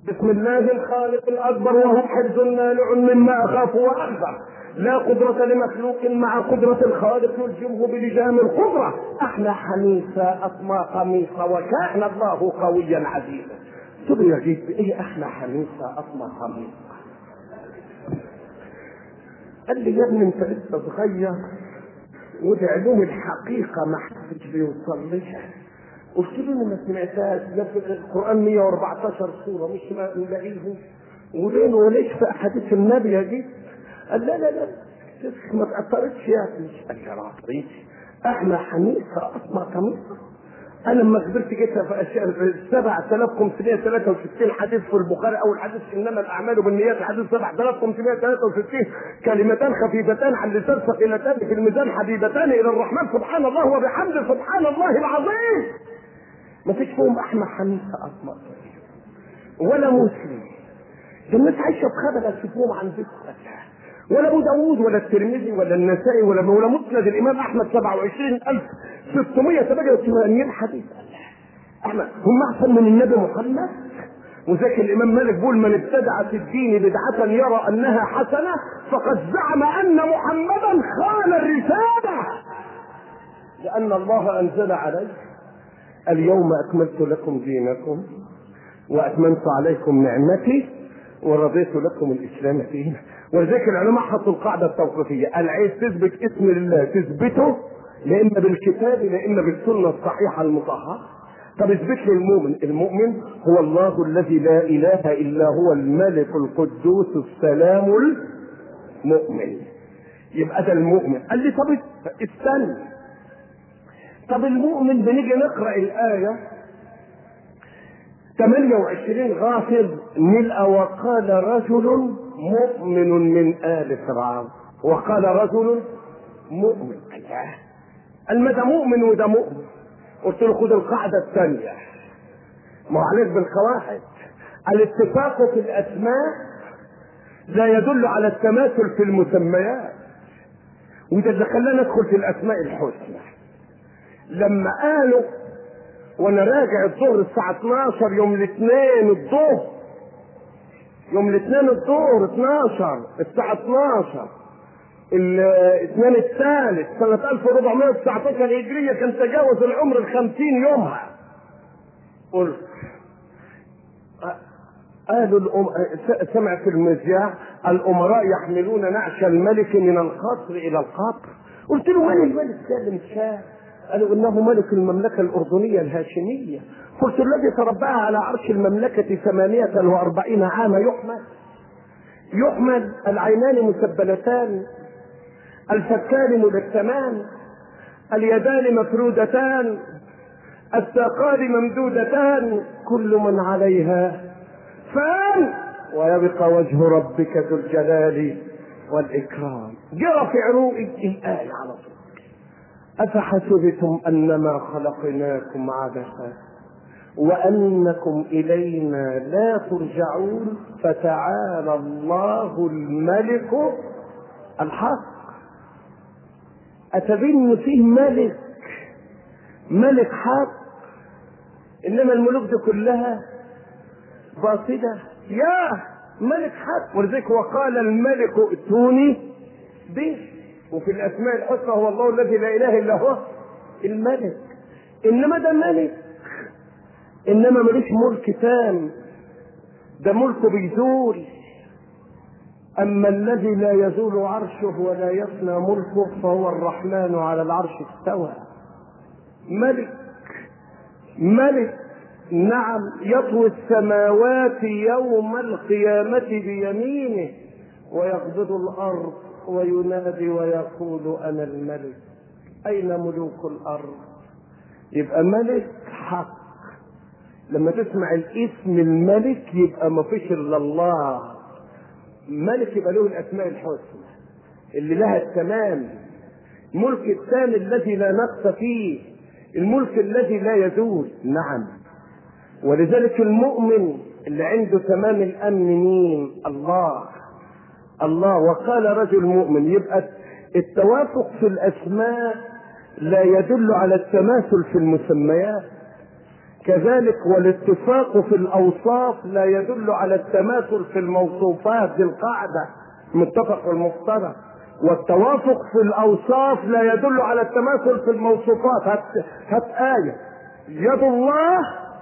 بسم الله الخالق الاكبر وهو حفظ مانع مما اخاف واحذر لا قدرة لمخلوق مع قدرة الخالق يلجمه بلجام القدرة أحلى حنيفة أطمى قميصة وكان الله قويا عزيزا تقول يا جيد إيه أحلى حنيفة أطمى قميصة قال لي يا ابني أنت لسه صغير ودي علوم الحقيقة ما حدش بيوصل لها قلت له ما سمعتهاش ده في القرآن 114 سورة مش نلاقيهم ولين وليش في أحاديث النبي يا جيد قال لا لا لا ما تأثرتش يا ابني قال يا راسي احنا حنيفة اطمع قميصة انا لما كبرت جيت في 7563 حديث في البخاري اول حديث انما الاعمال بالنيات الحديث 7563 كلمتان خفيفتان عن اللسان ثقيلتان في الميزان حبيبتان الى الرحمن سبحان الله وبحمده سبحان الله العظيم ما فيش فيهم احمى حنيفة اطمع ولا مسلم ده الناس عايشه بخبل تشوفوهم عن ذكر ولا ابو داوود ولا الترمذي ولا النسائي ولا ولا مسند الامام احمد 27688 حديث احمد هم احسن من النبي محمد وذاك الامام مالك بيقول من ابتدع في الدين بدعة يرى انها حسنة فقد زعم ان محمدا خان الرسالة لان الله انزل عليه اليوم اكملت لكم دينكم واتممت عليكم نعمتي ورضيت لكم الاسلام دينا ولذلك العلماء حطوا القاعدة التوقيفية قال عايز تثبت اسم الله تثبته لا اما بالكتاب لا اما بالسنة الصحيحة المطهرة طب اثبت لي المؤمن المؤمن هو الله الذي لا اله الا هو الملك القدوس السلام المؤمن يبقى ده المؤمن قال لي طب استنى طب المؤمن بنيجي نقرا الايه 28 غافر نلقى وقال رجل مؤمن من آل فرعون وقال رجل مؤمن الله قال ده مؤمن وده مؤمن قلت له خد القاعدة الثانية ما هو عليك بالقواعد الاتفاق في الأسماء لا يدل على التماثل في المسميات وده اللي خلانا ندخل في الأسماء الحسنى لما قالوا وانا راجع الظهر الساعة 12 يوم الاثنين الظهر يوم الاثنين الظهر 12 الساعة 12 الاثنين الثالث سنة 1419 هجرية كان تجاوز العمر الخمسين يومها قلت قالوا الأم... سمعت المذياع الأمراء يحملون نعش الملك من القصر إلى القبر قلت له وين الملك ده اللي مشاه قالوا انه ملك المملكة الاردنية الهاشمية قلت الذي تربى على عرش المملكة ثمانية واربعين عاما يحمد يحمد العينان مسبلتان الفكان ملثمان اليدان مفرودتان الساقان ممدودتان كل من عليها فان ويبقى وجه ربك ذو الجلال والاكرام جرى في عروق الايه على طول أفحسبتم أنما خلقناكم عبثا وأنكم إلينا لا ترجعون فتعالى الله الملك الحق أتبين فيه ملك ملك حق إنما الملوك دي كلها باطلة يا ملك حق ولذلك وقال الملك ائتوني به وفي الاسماء الحسنى هو الله الذي لا اله الا هو الملك انما ده ملك انما ملوش ملك تام ده ملكه بيزول اما الذي لا يزول عرشه ولا يفنى ملكه فهو الرحمن على العرش استوى ملك ملك نعم يطوي السماوات يوم القيامة بيمينه ويقبض الأرض وينادي ويقول انا الملك اين ملوك الارض يبقى ملك حق لما تسمع الاسم الملك يبقى ما فيش الا الله ملك يبقى له الاسماء الحسنى اللي لها التمام الملك الثاني الذي لا نقص فيه الملك الذي لا يزول نعم ولذلك المؤمن اللي عنده تمام الامن مين الله الله وقال رجل مؤمن يبقى التوافق في الاسماء لا يدل على التماثل في المسميات كذلك والاتفاق في الاوصاف لا يدل على التماثل في الموصوفات دي القاعده متفق والمفترق والتوافق في الاوصاف لا يدل على التماثل في الموصوفات هات, هات ايه يد الله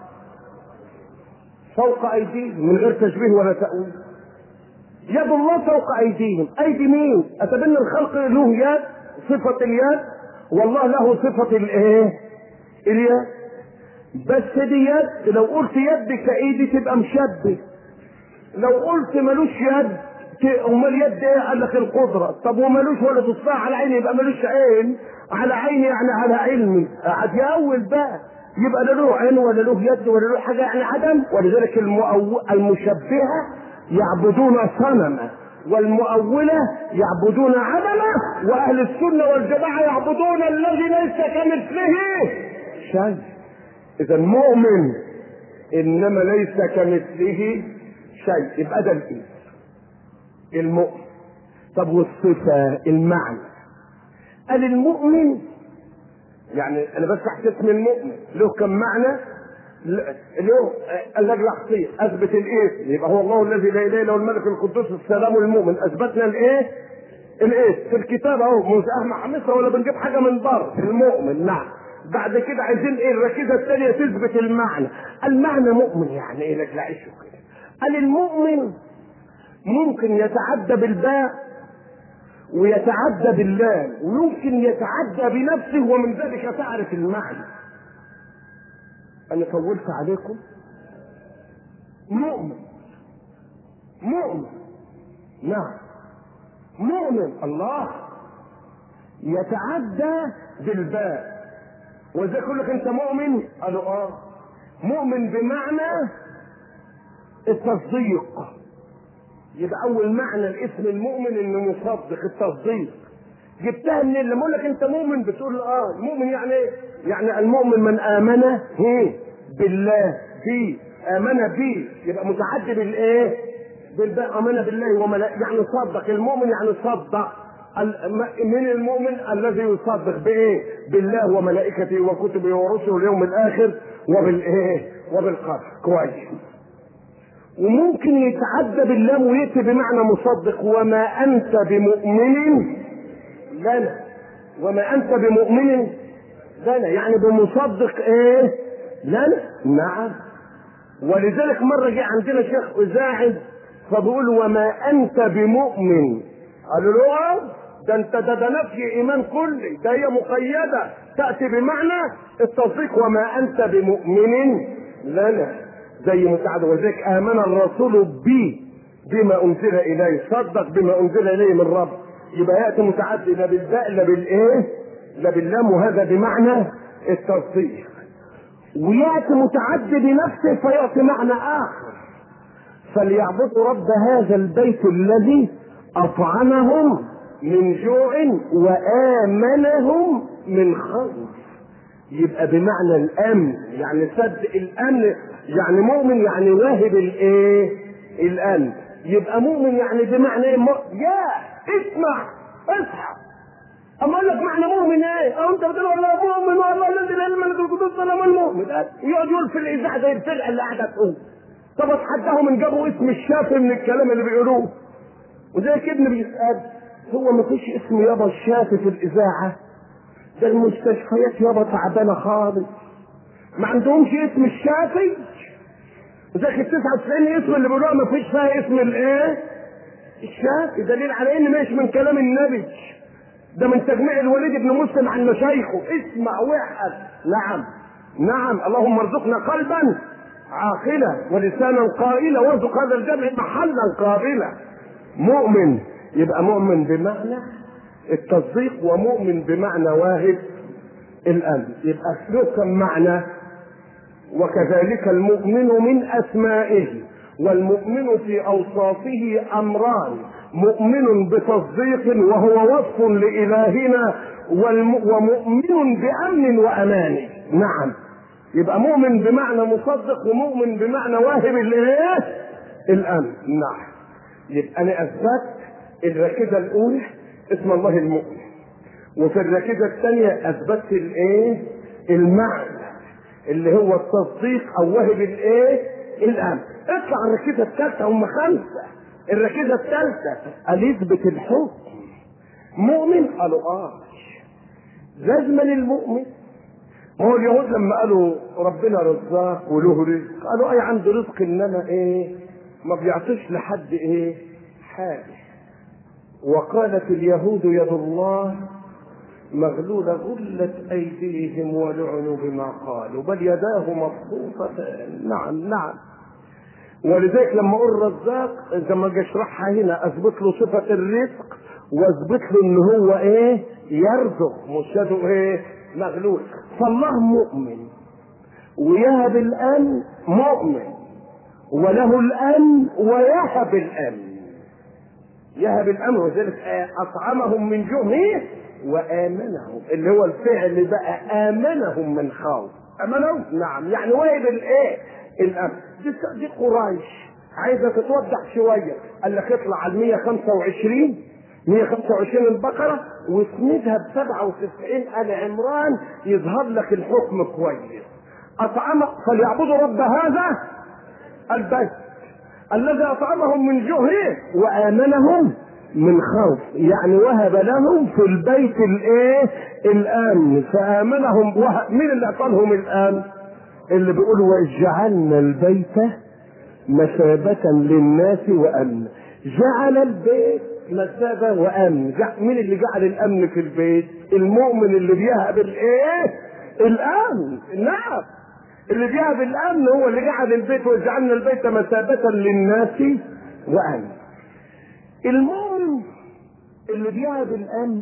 فوق ايديهم من غير تشبيه ولا تاويل يد الله فوق ايديهم ايدي مين اتبنى الخلق له يد صفه اليد والله له صفه الايه اليد بس دي يد لو قلت يد كايدي تبقى مشبه لو قلت ملوش يد امال يد ايه قال لك القدره طب وملوش ولا تصبح على عيني يبقى ملوش عين على عيني يعني على علمي قعد يأول بقى يبقى لا له عين ولا له يد ولا له حاجه يعني عدم ولذلك المؤو... المشبهه يعبدون صنما والمؤولة يعبدون عدمه وأهل السنة والجماعة يعبدون الذي ليس كمثله شيء إذا مؤمن إنما ليس كمثله شيء يبقى ده الإيه المؤمن طب والصفة المعنى قال المؤمن يعني انا بس تحت اسم المؤمن له كم معنى له قال لك لحظية اثبت الاسم يبقى هو الله الذي لا اله الا هو الملك القدوس السلام المؤمن اثبتنا الايه الاسم في الكتاب اهو مش احنا حمسها ولا بنجيب حاجه من بره المؤمن نعم بعد كده عايزين ايه الركيزه الثانيه تثبت المعنى المعنى مؤمن يعني ايه لك لا عيشه كده قال المؤمن ممكن يتعدى بالباء ويتعدى باللام ويمكن يتعدى بنفسه ومن ذلك تعرف المعنى انا طولت عليكم مؤمن مؤمن نعم مؤمن الله يتعدى بالباء وزي يقول لك انت مؤمن قالوا اه مؤمن بمعنى التصديق يبقى اول معنى الاسم المؤمن انه مصدق التصديق جبتها من اللي بقول لك انت مؤمن بتقول اه المؤمن يعني ايه؟ يعني المؤمن من امن هي بالله بي امن بي يبقى متعدي بالايه؟ بالباء امن بالله وملائكته يعني صدق المؤمن يعني صدق من المؤمن الذي يصدق بايه؟ بالله وملائكته وكتبه ورسله اليوم الاخر وبالايه؟ وبالقدر كويس وممكن يتعدى باللام ويأتي بمعنى مصدق وما أنت بمؤمن لنا وما أنت بمؤمن لنا يعني بمصدق إيه؟ لنا نعم ولذلك مرة جه عندنا شيخ أزاعد فبيقول وما أنت بمؤمن قالوا له ده انت ده, ده نفي ايمان كلي ده هي مقيده تاتي بمعنى التصديق وما انت بمؤمن لنا زي مساعد وذلك امن الرسول بي بما انزل اليه صدق بما انزل اليه من رب يبقى ياتي متعدي لا بالباء لا بالايه لا باللام وهذا بمعنى التصديق وياتي متعدي بنفسه فيعطي معنى اخر فليعبدوا رب هذا البيت الذي اطعمهم من جوع وامنهم من خوف يبقى بمعنى الامن يعني صدق الامن يعني مؤمن يعني واهب الايه الامن يبقى مؤمن يعني بمعنى ايه يا اسمع اصحى اما اقول لك معنى مؤمن ايه اه انت بتقول والله مؤمن والله الذي لا الملك القدوس سلام المؤمن يقعد يقول في الاذاعه زي الفرقه اللي قاعده تقول طب اتحداهم ان جابوا اسم الشافي من الكلام اللي بيقولوه وزي كده بيسال هو ما فيش اسم يابا الشافي في الاذاعه ده المستشفيات يابا تعبانه خالص ما عندهمش اسم الشافي زي ال 99 اسم اللي بيقولوها ما فيش فيها اسم الايه؟ الشافي دليل على ان ماشي من كلام النبي ده من تجميع الوليد بن مسلم عن مشايخه اسمع واحد نعم نعم اللهم ارزقنا قلبا عاقلا ولسانا قائلا وارزق هذا الجمع محلا قابلا مؤمن يبقى مؤمن بمعنى التصديق ومؤمن بمعنى واهب الامن يبقى له كم معنى وكذلك المؤمن من اسمائه والمؤمن في اوصافه امران مؤمن بتصديق وهو وصف لالهنا والم... ومؤمن بامن وامان نعم يبقى مؤمن بمعنى مصدق ومؤمن بمعنى واهب الايه الامن نعم يبقى انا اثبت الركيزه الاولى اسم الله المؤمن وفي الركيزه الثانيه اثبتت الايه المعنى اللي هو التصديق او واهب الايه الامن اطلع الركيزه الثالثه هم خمسه الركيزه الثالثه قال يثبت الحكم مؤمن قالوا اه لازما المؤمن ما هو اليهود لما قالوا ربنا رزاق وله رزق قالوا اي عنده رزق انما ايه ما بيعطيش لحد ايه حاجه وقالت اليهود يد الله مغلولة غلت أيديهم ولعنوا بما قالوا بل يداه مبسوطتان نعم نعم ولذلك لما اقول رزاق زي ما اجي اشرحها هنا اثبت له صفه الرزق واثبت له ان هو ايه يرزق مش يده ايه مغلول فالله مؤمن ويهب الامن مؤمن وله الامن ويهب الامن يهب الامن وذلك اطعمهم من جوع وامنهم اللي هو الفعل بقى امنهم من خوف امنهم نعم يعني واهب الايه الامن دي, دي قريش عايزه تتوضح شويه قال لك اطلع على 125 125 البقرة واسندها ب 97 آل عمران يظهر لك الحكم كويس أطعم فليعبدوا رب هذا البيت الذي أطعمهم من جوع وآمنهم من خوف يعني وهب لهم في البيت الايه الامن فامنهم وهب مين اللي اعطاهم الامن اللي بيقول واجعلنا البيت مثابة للناس وامن جعل البيت مثابة وامن مين اللي جعل الامن في البيت المؤمن اللي بيهب الايه الامن نعم اللي بيهب الامن هو اللي جعل البيت وجعلنا البيت مثابة للناس وامن المؤمن اللي بيهب الامن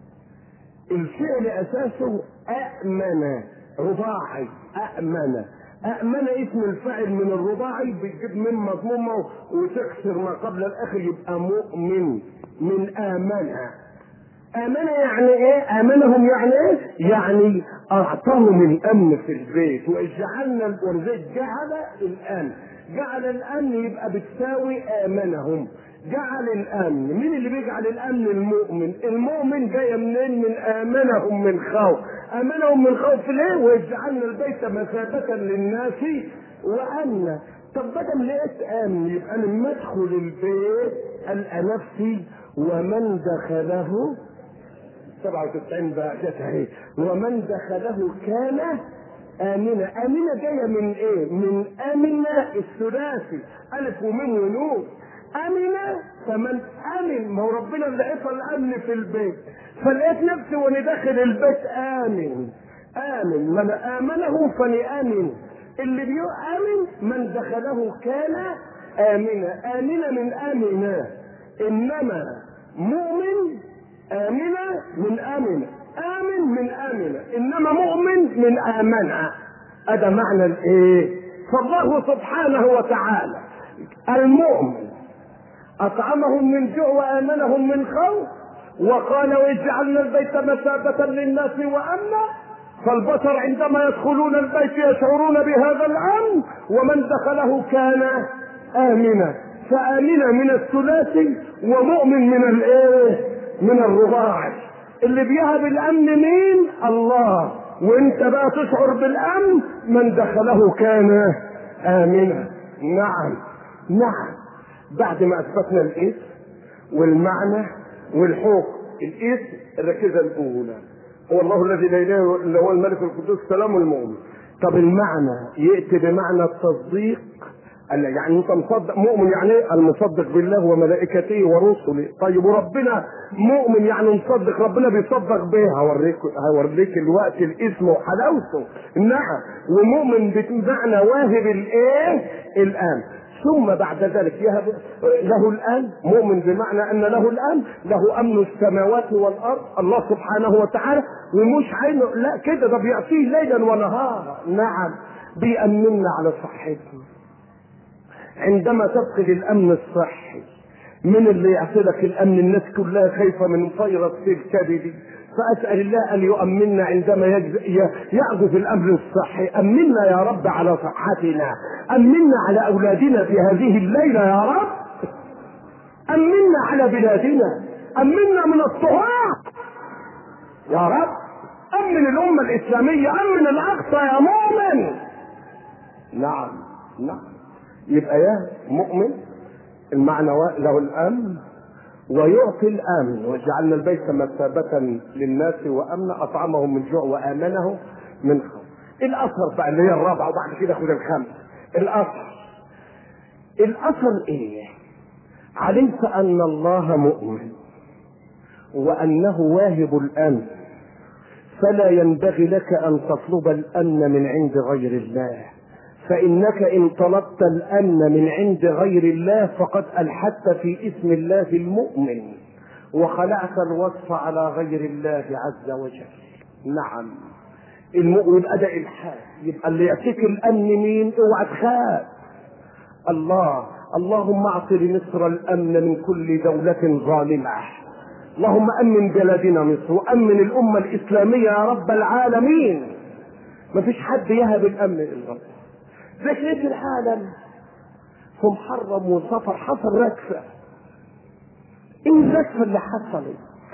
الفعل اساسه امن رباعي امن امن اسم الفاعل من الرباعي بتجيب من مضمومه وتكسر ما قبل الاخر يبقى مؤمن من امن امن يعني ايه امنهم يعني ايه يعني اعطاهم الامن في البيت وجعلنا ولذلك جعل الامن جعل الامن يبقى بتساوي امنهم جعل الامن مين اللي بيجعل الامن المؤمن المؤمن جايه منين من امنهم من خوف امنهم من خوف ليه ويجعلنا البيت مثابه للناس وامنا طب بدل لقيت امن يبقى لما ادخل البيت القى نفسي ومن دخله 97 بقى جت اهي ومن دخله كان آمنة آمنة جاية من إيه؟ من آمنة الثلاثي ألف وميم ونون امن فمن امن ما هو ربنا اللي عطى الامن في البيت فلقيت نفسي وانا داخل البيت امن امن من امنه فلامن اللي بيؤمن من دخله كان امنا امنا من امنا انما مؤمن امنا من امن امن من امن انما مؤمن من امن هذا معنى الايه فالله سبحانه وتعالى المؤمن أطعمهم من جوع وآمنهم من خوف وقال واجعلنا البيت مثابة للناس وأمنا فالبشر عندما يدخلون البيت يشعرون بهذا الأمن ومن دخله كان آمنا فآمنا من الثلاثي ومؤمن من الإيه؟ من الرباعي اللي بيهب الأمن مين؟ الله وانت بقى تشعر بالأمن من دخله كان آمنا نعم نعم بعد ما اثبتنا الاسم والمعنى والحكم الاسم الركيزه الاولى هو الله الذي لا اله الا هو الملك القدوس السلام المؤمن طب المعنى ياتي بمعنى التصديق قال يعني انت مصدق مؤمن يعني ايه؟ المصدق بالله وملائكته ورسله طيب وربنا مؤمن يعني مصدق ربنا بيصدق بيه هوريك هوريك الوقت الاسم وحلاوته نعم ومؤمن بمعنى واهب الايه الان ثم بعد ذلك يهب له الان مؤمن بمعنى ان له الان له امن السماوات والارض الله سبحانه وتعالى ومش عينه لا كده ده بيعطيه ليلا ونهارا نعم بيأمننا على صحتنا عندما تفقد الامن الصحي من اللي يعطي لك الامن الناس كلها خايفه من فيروس في الكبد فاسال الله ان يؤمننا عندما يعجز الامن الصحي امنا يا رب على صحتنا امنا على اولادنا في هذه الليله يا رب امنا على بلادنا امنا من الطغاة يا رب امن الامه الاسلاميه امن الاقصى يا مؤمن نعم نعم يبقى يا مؤمن المعنى له الامن ويعطي الامن وجعلنا البيت مثابة للناس وامنا اطعمهم من جوع وامنهم من خوف الاثر بقى اللي هي الرابعه وبعد كده خد الخامس الاثر الاثر ايه علمت ان الله مؤمن وانه واهب الامن فلا ينبغي لك ان تطلب الامن من عند غير الله فانك ان طلبت الامن من عند غير الله فقد الحدت في اسم الله المؤمن وخلعت الوصف على غير الله عز وجل نعم المؤمن يبقى ده الحاد يبقى اللي يعطيك الامن مين اوعى تخاف الله اللهم اعط لمصر الامن من كل دوله ظالمه اللهم امن بلدنا مصر وامن الامه الاسلاميه يا رب العالمين ما فيش حد يهب الامن الا الله زي في العالم في محرم وصفر حصل ركفه ايه الركفه اللي حصلت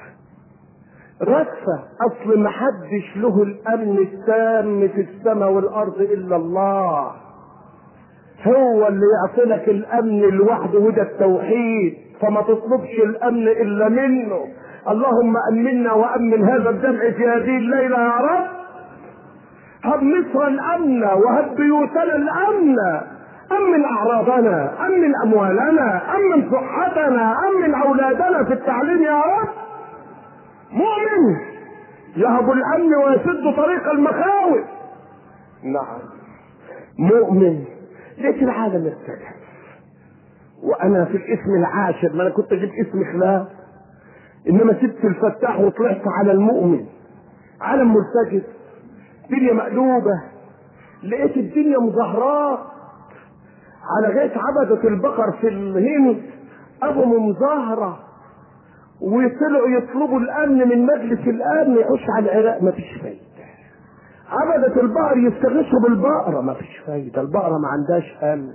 ركفه اصل ما حدش له الامن التام في السماء والارض الا الله هو اللي يعطي لك الامن لوحده وده التوحيد فما تطلبش الامن الا منه اللهم امنا وامن هذا الجمع في هذه الليله يا رب هب مصر الامن وهب بيوتنا الامن امن اعراضنا امن اموالنا امن صحتنا امن اولادنا في التعليم يا رب مؤمن يهب الامن ويسد طريق المخاوف نعم مؤمن ليش العالم ارتكب وانا في الاسم العاشر ما انا كنت اجيب اسم خلاف انما سبت الفتاح وطلعت على المؤمن عالم مرتكب الدنيا مقلوبه لقيت الدنيا مظاهرات على غايه عبدة البقر في الهند ابو مظاهرة وطلعوا يطلبوا الامن من مجلس الامن يخش على العراق مفيش فايده عبدة البقر يستغيثوا بالبقرة مفيش فايدة البقرة ما عندهاش امن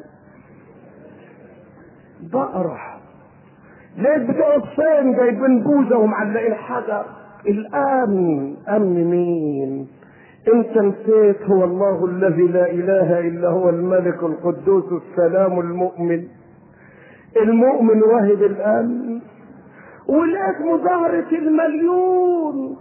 بقرة لقيت بتوع الصين جايبين بوزة ومعلقين حجر الامن امن مين انت نسيت هو الله الذي لا اله الا هو الملك القدوس السلام المؤمن المؤمن واهب الامن ولقيت مظاهرة المليون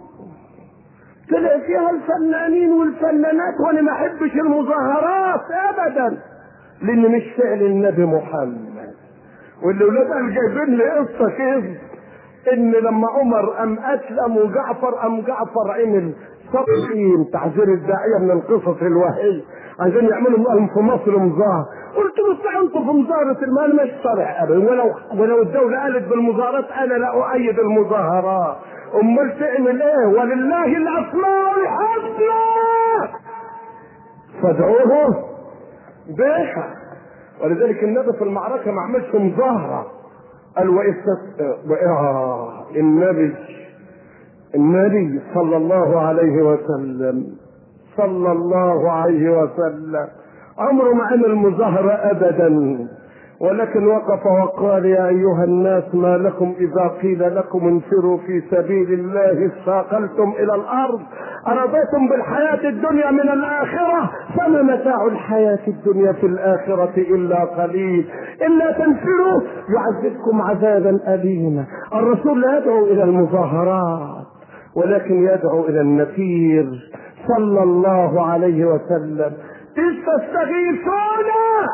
طلع فيها الفنانين والفنانات وانا ما احبش المظاهرات ابدا لان مش فعل النبي محمد واللي ولاد قال جايبين لي قصه كده ان لما عمر ام اسلم وجعفر ام جعفر عمل صفين تعذير الداعيه من القصص الوهيه عشان يعملوا لهم في مصر مظاهره قلت له انتوا في مظاهره المال مش صرح ابدا ولو ولو الدوله قالت بالمظاهرات انا لا اؤيد المظاهرات امال تعمل ايه ولله الاسماء الحسنى فادعوه بها ولذلك النبي في المعركه ما عملش مظاهره قال وإستس... آه النبي النبي صلى الله عليه وسلم صلى الله عليه وسلم عمره ما عمل مظاهرة أبدا ولكن وقف وقال يا أيها الناس ما لكم إذا قيل لكم انفروا في سبيل الله استاقلتم إلى الأرض أرضيتم بالحياة الدنيا من الآخرة فما متاع الحياة الدنيا في الآخرة إلا قليل إلا تنفروا يعذبكم عذابا أليما الرسول لا يدعو إلى المظاهرات ولكن يدعو إلى النفير صلى الله عليه وسلم إذ تستغيثون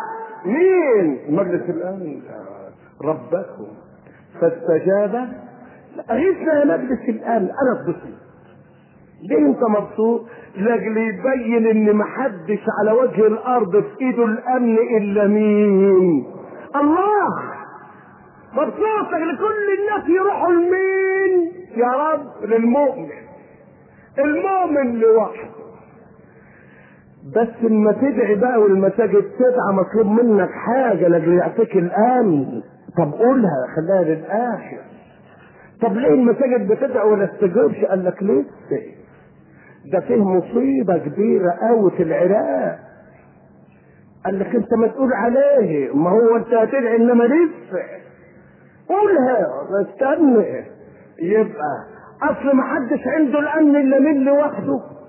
مين مجلس الامن ربكم فاستجاب اغيثنا يا مجلس الامن انا اتبسط ليه انت مبسوط لاجل يبين ان محدش على وجه الارض في ايده الامن الا مين الله مبسوط لاجل كل الناس يروحوا لمين يا رب للمؤمن المؤمن لوحده بس اما تدعي بقى والمساجد تدعى مطلوب منك حاجة لاجل يعطيك الامن طب قولها خليها للاخر طب ليه المساجد بتدعي ولا تستجيبش قال لك لسه ده فيه مصيبة كبيرة قوي في العراق قال لك انت مسؤول عليه ما هو انت هتدعي انما لسه قولها استنى يبقى اصل ما حدش عنده الامن الا من لوحده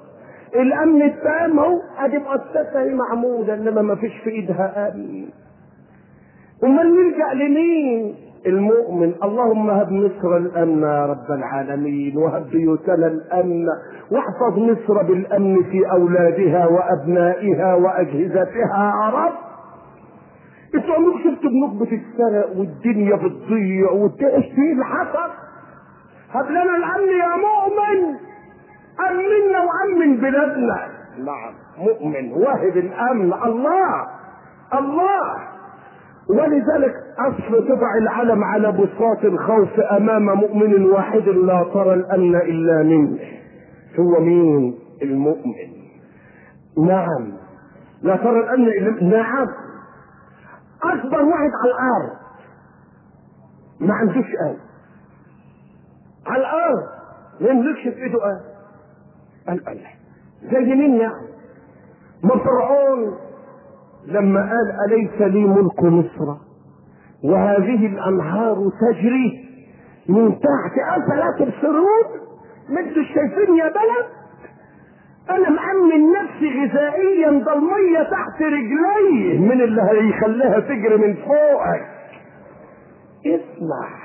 الامن التام اهو ادي مؤسسه هي معموله انما ما فيش في ايدها امن امال نلجا لمين المؤمن اللهم هب مصر الامن يا رب العالمين وهب بيوتنا الامن واحفظ مصر بالامن في اولادها وابنائها واجهزتها يا رب انتوا عمركم شفتوا بنوك بتتسرق والدنيا بتضيع والتقش ايه اللي حصل هب لنا الامن يا مؤمن امنا وامن بلادنا نعم مؤمن واهب الامن الله الله ولذلك اصل تضع العلم على بساط الخوف امام مؤمن واحد لا ترى الامن الا منه هو مين المؤمن نعم لا ترى الامن الا نعم اكبر واحد على الارض ما عندوش قلب على الارض ما يملكش في ايده قلب القلب زي مين يعني ما فرعون لما قال أليس لي ملك مصر وهذه الأنهار تجري من تحت أفلا تبصرون ما انتوا شايفين يا بلد أنا مأمن نفسي غذائيا ده المية تحت رجلي من اللي هيخليها تجري من فوقك اسمع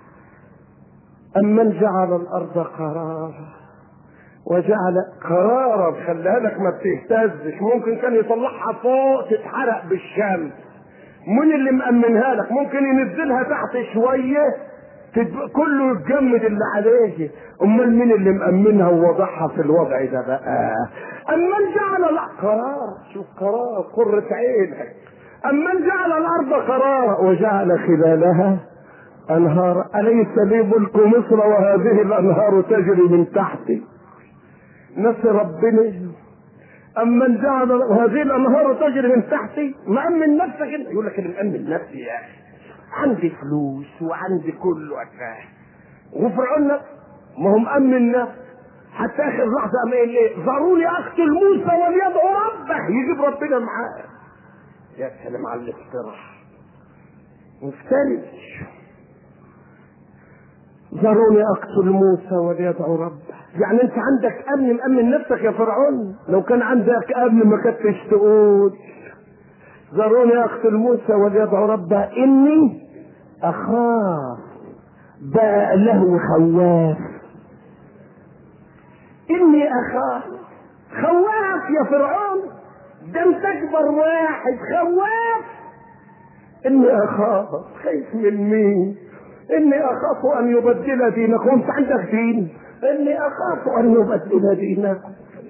أمن جعل الأرض قرارا وجعل قرارا خليها لك ما بتهتزش ممكن كان يطلعها فوق تتحرق بالشمس من اللي مأمنها لك ممكن ينزلها تحت شوية تد... كله يتجمد اللي عليه امال مين اللي مأمنها ووضعها في الوضع ده بقى اما جعل لا قرار شوف قرار قرة عينك اما جعل الارض قرارا وجعل خلالها انهار اليس لي ملك مصر وهذه الانهار تجري من تحتي نفس ربنا اما جعل هذه الانهار تجري من تحتي مأمن نفسك انت يقول لك انا مأمن نفسي يا اخي عندي فلوس وعندي كله اتاه وفرعون ما هو مأمن نفسه حتى اخر لحظه قام قايل ايه ضروري اقتل موسى وليدعو ربه يجيب ربنا معاه يا سلام على الافتراء مفترس ذروني اقتل موسى وليدعو ربه يعني انت عندك امن مامن نفسك يا فرعون لو كان عندك امن ما كنتش تقول ذروني اقتل موسى وليدعو ربه اني اخاف بقى له خواف اني اخاف خواف يا فرعون ده انت اكبر واحد خواف اني اخاف خايف من مين اني اخاف ان يبدل دينكم انت عندك دين اني اخاف ان يبدل دينكم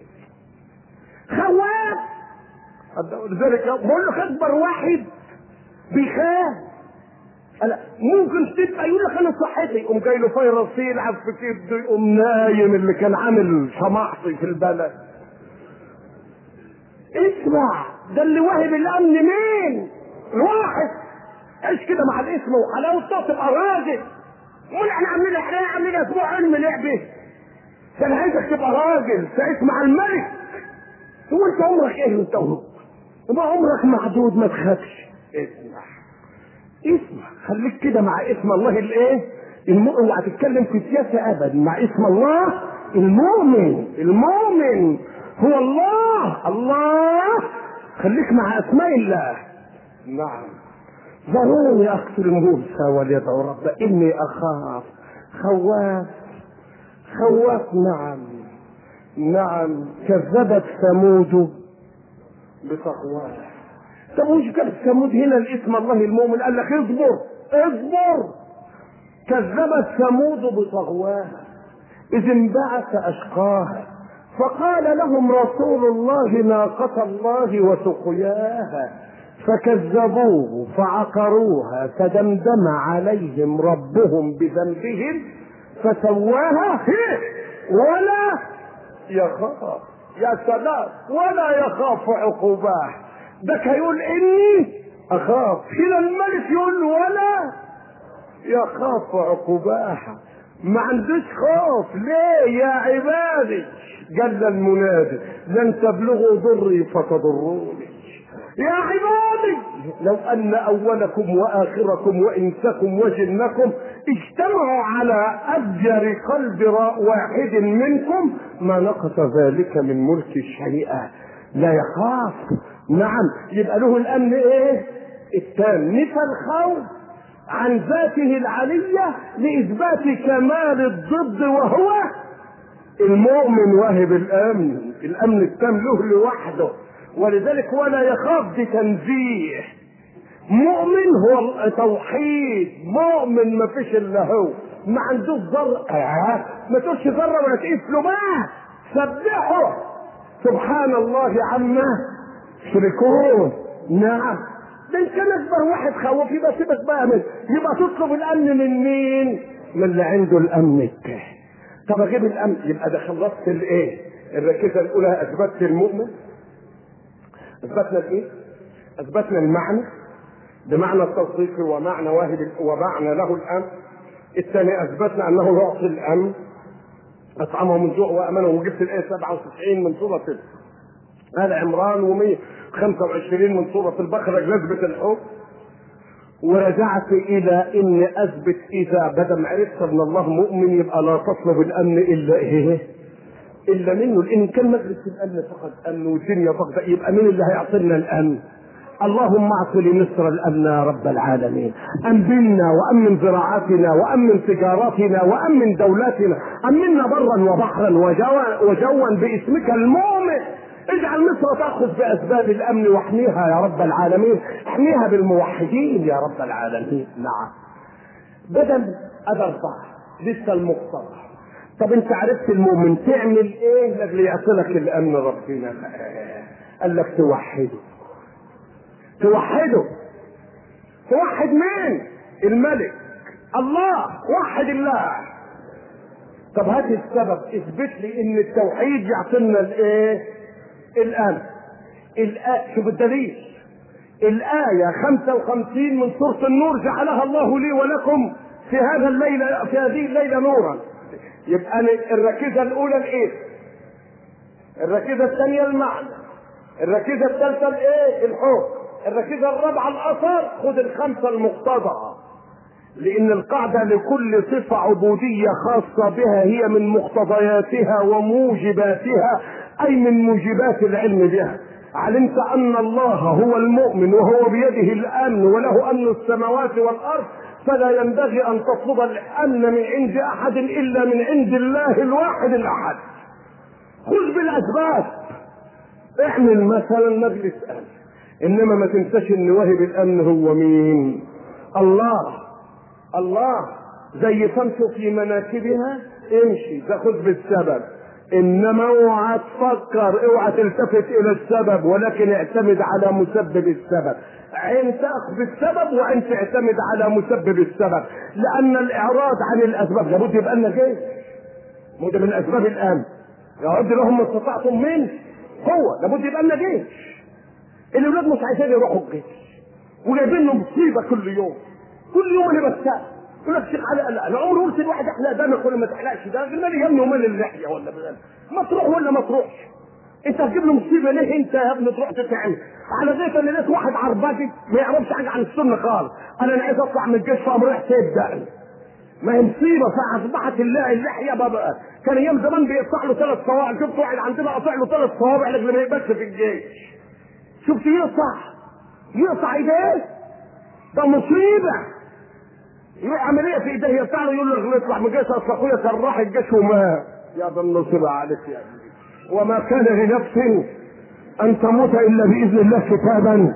خواف لذلك بقول لك اكبر واحد بيخاف أنا ممكن تبقى يقول لك انا صحتي يقوم جاي له فيروس يلعب في كبده يقوم نايم اللي كان عامل شماحطي في البلد اسمع ده اللي واهب الامن مين؟ الواحد عيش كده مع الاسم وحلاوته تبقى راجل امال احنا عاملين احنا عاملين اسبوع علم لعبه ده انا عايزك تبقى راجل تعيش مع الملك هو انت عمرك ايه انت وهو؟ يبقى عمرك محدود ما تخافش اسمع اسمع خليك كده مع اسم الله الايه المؤمن اوعى تتكلم في سياسه ابدا مع اسم الله المؤمن المؤمن هو الله الله خليك مع اسماء الله نعم ضروري اقتل موسى وليدعو ربه اني اخاف خواف خواف نعم نعم كذبت ثمود بتقواها طب وش جاب ثمود هنا الاسم الله المؤمن قال لك اصبر اصبر كذبت ثمود بطغواها اذ انبعث اشقاها فقال لهم رسول الله ناقة الله وسقياها فكذبوه فعقروها فدمدم عليهم ربهم بذنبهم فسواها ولا يخاف يا سلام ولا يخاف عقوباه ده هيقول اني اخاف هنا الملك يقول ولا يخاف عقباها ما عندوش خوف ليه يا عبادي جل المنادي لن تبلغوا ضري فتضروني يا عبادي لو ان اولكم واخركم وانسكم وجنكم اجتمعوا على افجر قلب واحد منكم ما نقص ذلك من ملك شيئا لا يخاف نعم يبقى له الامن ايه التام نفى الخوف عن ذاته العلية لإثبات كمال الضد وهو المؤمن واهب الأمن الأمن التام له لوحده ولذلك ولا يخاف بتنزيه مؤمن هو توحيد مؤمن ما فيش الا هو ما عندوش ذره آه. ما تقولش ذره ولا تقيس له بقى سبحه سبحان الله عما يشركون نعم ده ان كان اكبر واحد خوف يبقى سيبك بقى من يبقى تطلب الامن من مين؟ من اللي عنده الامن التام طب اجيب الامن يبقى ده خلصت الايه؟ الركيزه الاولى اثبتت المؤمن اثبتنا الايه؟ اثبتنا المعنى بمعنى التصديق ومعنى واهب ومعنى له الامن الثاني اثبتنا انه يعطي الامن اطعمه من جوع وامنه وجبت الايه 97 من سوره ال عمران و125 من سوره البقره جذبه الحب ورجعت الى ان اثبت اذا بدل عرفت ان الله مؤمن يبقى لا تطلب الامن الا ايه؟ الا منه لان كان مجلس الامن فقد امن والدنيا فقد يبقى مين اللي هيعطينا الامن؟ اللهم اعط لمصر الامن يا رب العالمين امنا وامن زراعتنا وامن تجاراتنا وامن دولتنا امنا برا وبحرا وجوا, وجوا باسمك المؤمن اجعل مصر تاخذ باسباب الامن واحميها يا رب العالمين احميها بالموحدين يا رب العالمين نعم بدل ادى اربعه لسه المقتضى طب انت عرفت المؤمن تعمل ايه لاجل يعطلك الامن ربنا قال لك توحده توحده توحد مين الملك الله وحد الله طب هات السبب اثبت لي ان التوحيد يعطينا الايه الامن الآية شوف الدليل الآية 55 من سورة النور جعلها الله لي ولكم في هذا الليلة في هذه الليلة نورا يبقى الركيزة الأولى الإيه؟ الركيزة الثانية المعنى الركيزة الثالثة الإيه؟ الحكم الركيزة الرابعة الأثر خد الخمسة المقتضى لأن القاعدة لكل صفة عبودية خاصة بها هي من مقتضياتها وموجباتها أي من موجبات العلم بها علمت أن الله هو المؤمن وهو بيده الأمن وله أمن السماوات والأرض فلا ينبغي أن تطلب الأمن من عند أحد إلا من عند الله الواحد الأحد خذ بالأسباب اعمل مثلا مجلس أمن انما ما تنساش ان واهب الامن هو مين الله الله زي تمشي في مناكبها امشي تاخذ بالسبب انما اوعى تفكر اوعى تلتفت الى السبب ولكن اعتمد على مسبب السبب عين تاخذ بالسبب وعين تعتمد على مسبب السبب لان الاعراض عن الاسباب لابد يبقى لنا جيش ده من اسباب الامن يعد لهم ما استطعتم من قوه لابد يبقى لنا جيش الاولاد مش عايزين يروحوا الجيش وجايبين له مصيبه كل يوم كل يوم اللي بس يقول لك شيخ علاء لا انا عمري قلت لواحد احلق دمك ولا ما تحلقش ده مالي يهمني ومال اللحيه ولا بغير ما تروح ولا ما تروحش انت هتجيب له مصيبه ليه انت يا ابني تروح تتعمل على ذلك انا لقيت واحد عرباجي ما يعرفش حاجه عن السنه خالص انا انا عايز اطلع من الجيش فقام رايح سايب ما هي مصيبه فاصبحت اللحيه بقى كان ايام زمان بيقطع له ثلاث صوابع شفت واحد عندنا قطع له ثلاث صوابع لكن ما يقبلش في الجيش شفت يقطع يقطع ايديه ده مصيبه يروح عمليه في ايديه بتاعه يقول له نطلع من الجيش اصل اخويا كان راح الجيش وما يا ده النصيبه عليك يا ابني وما كان لنفس ان تموت الا باذن الله كتابا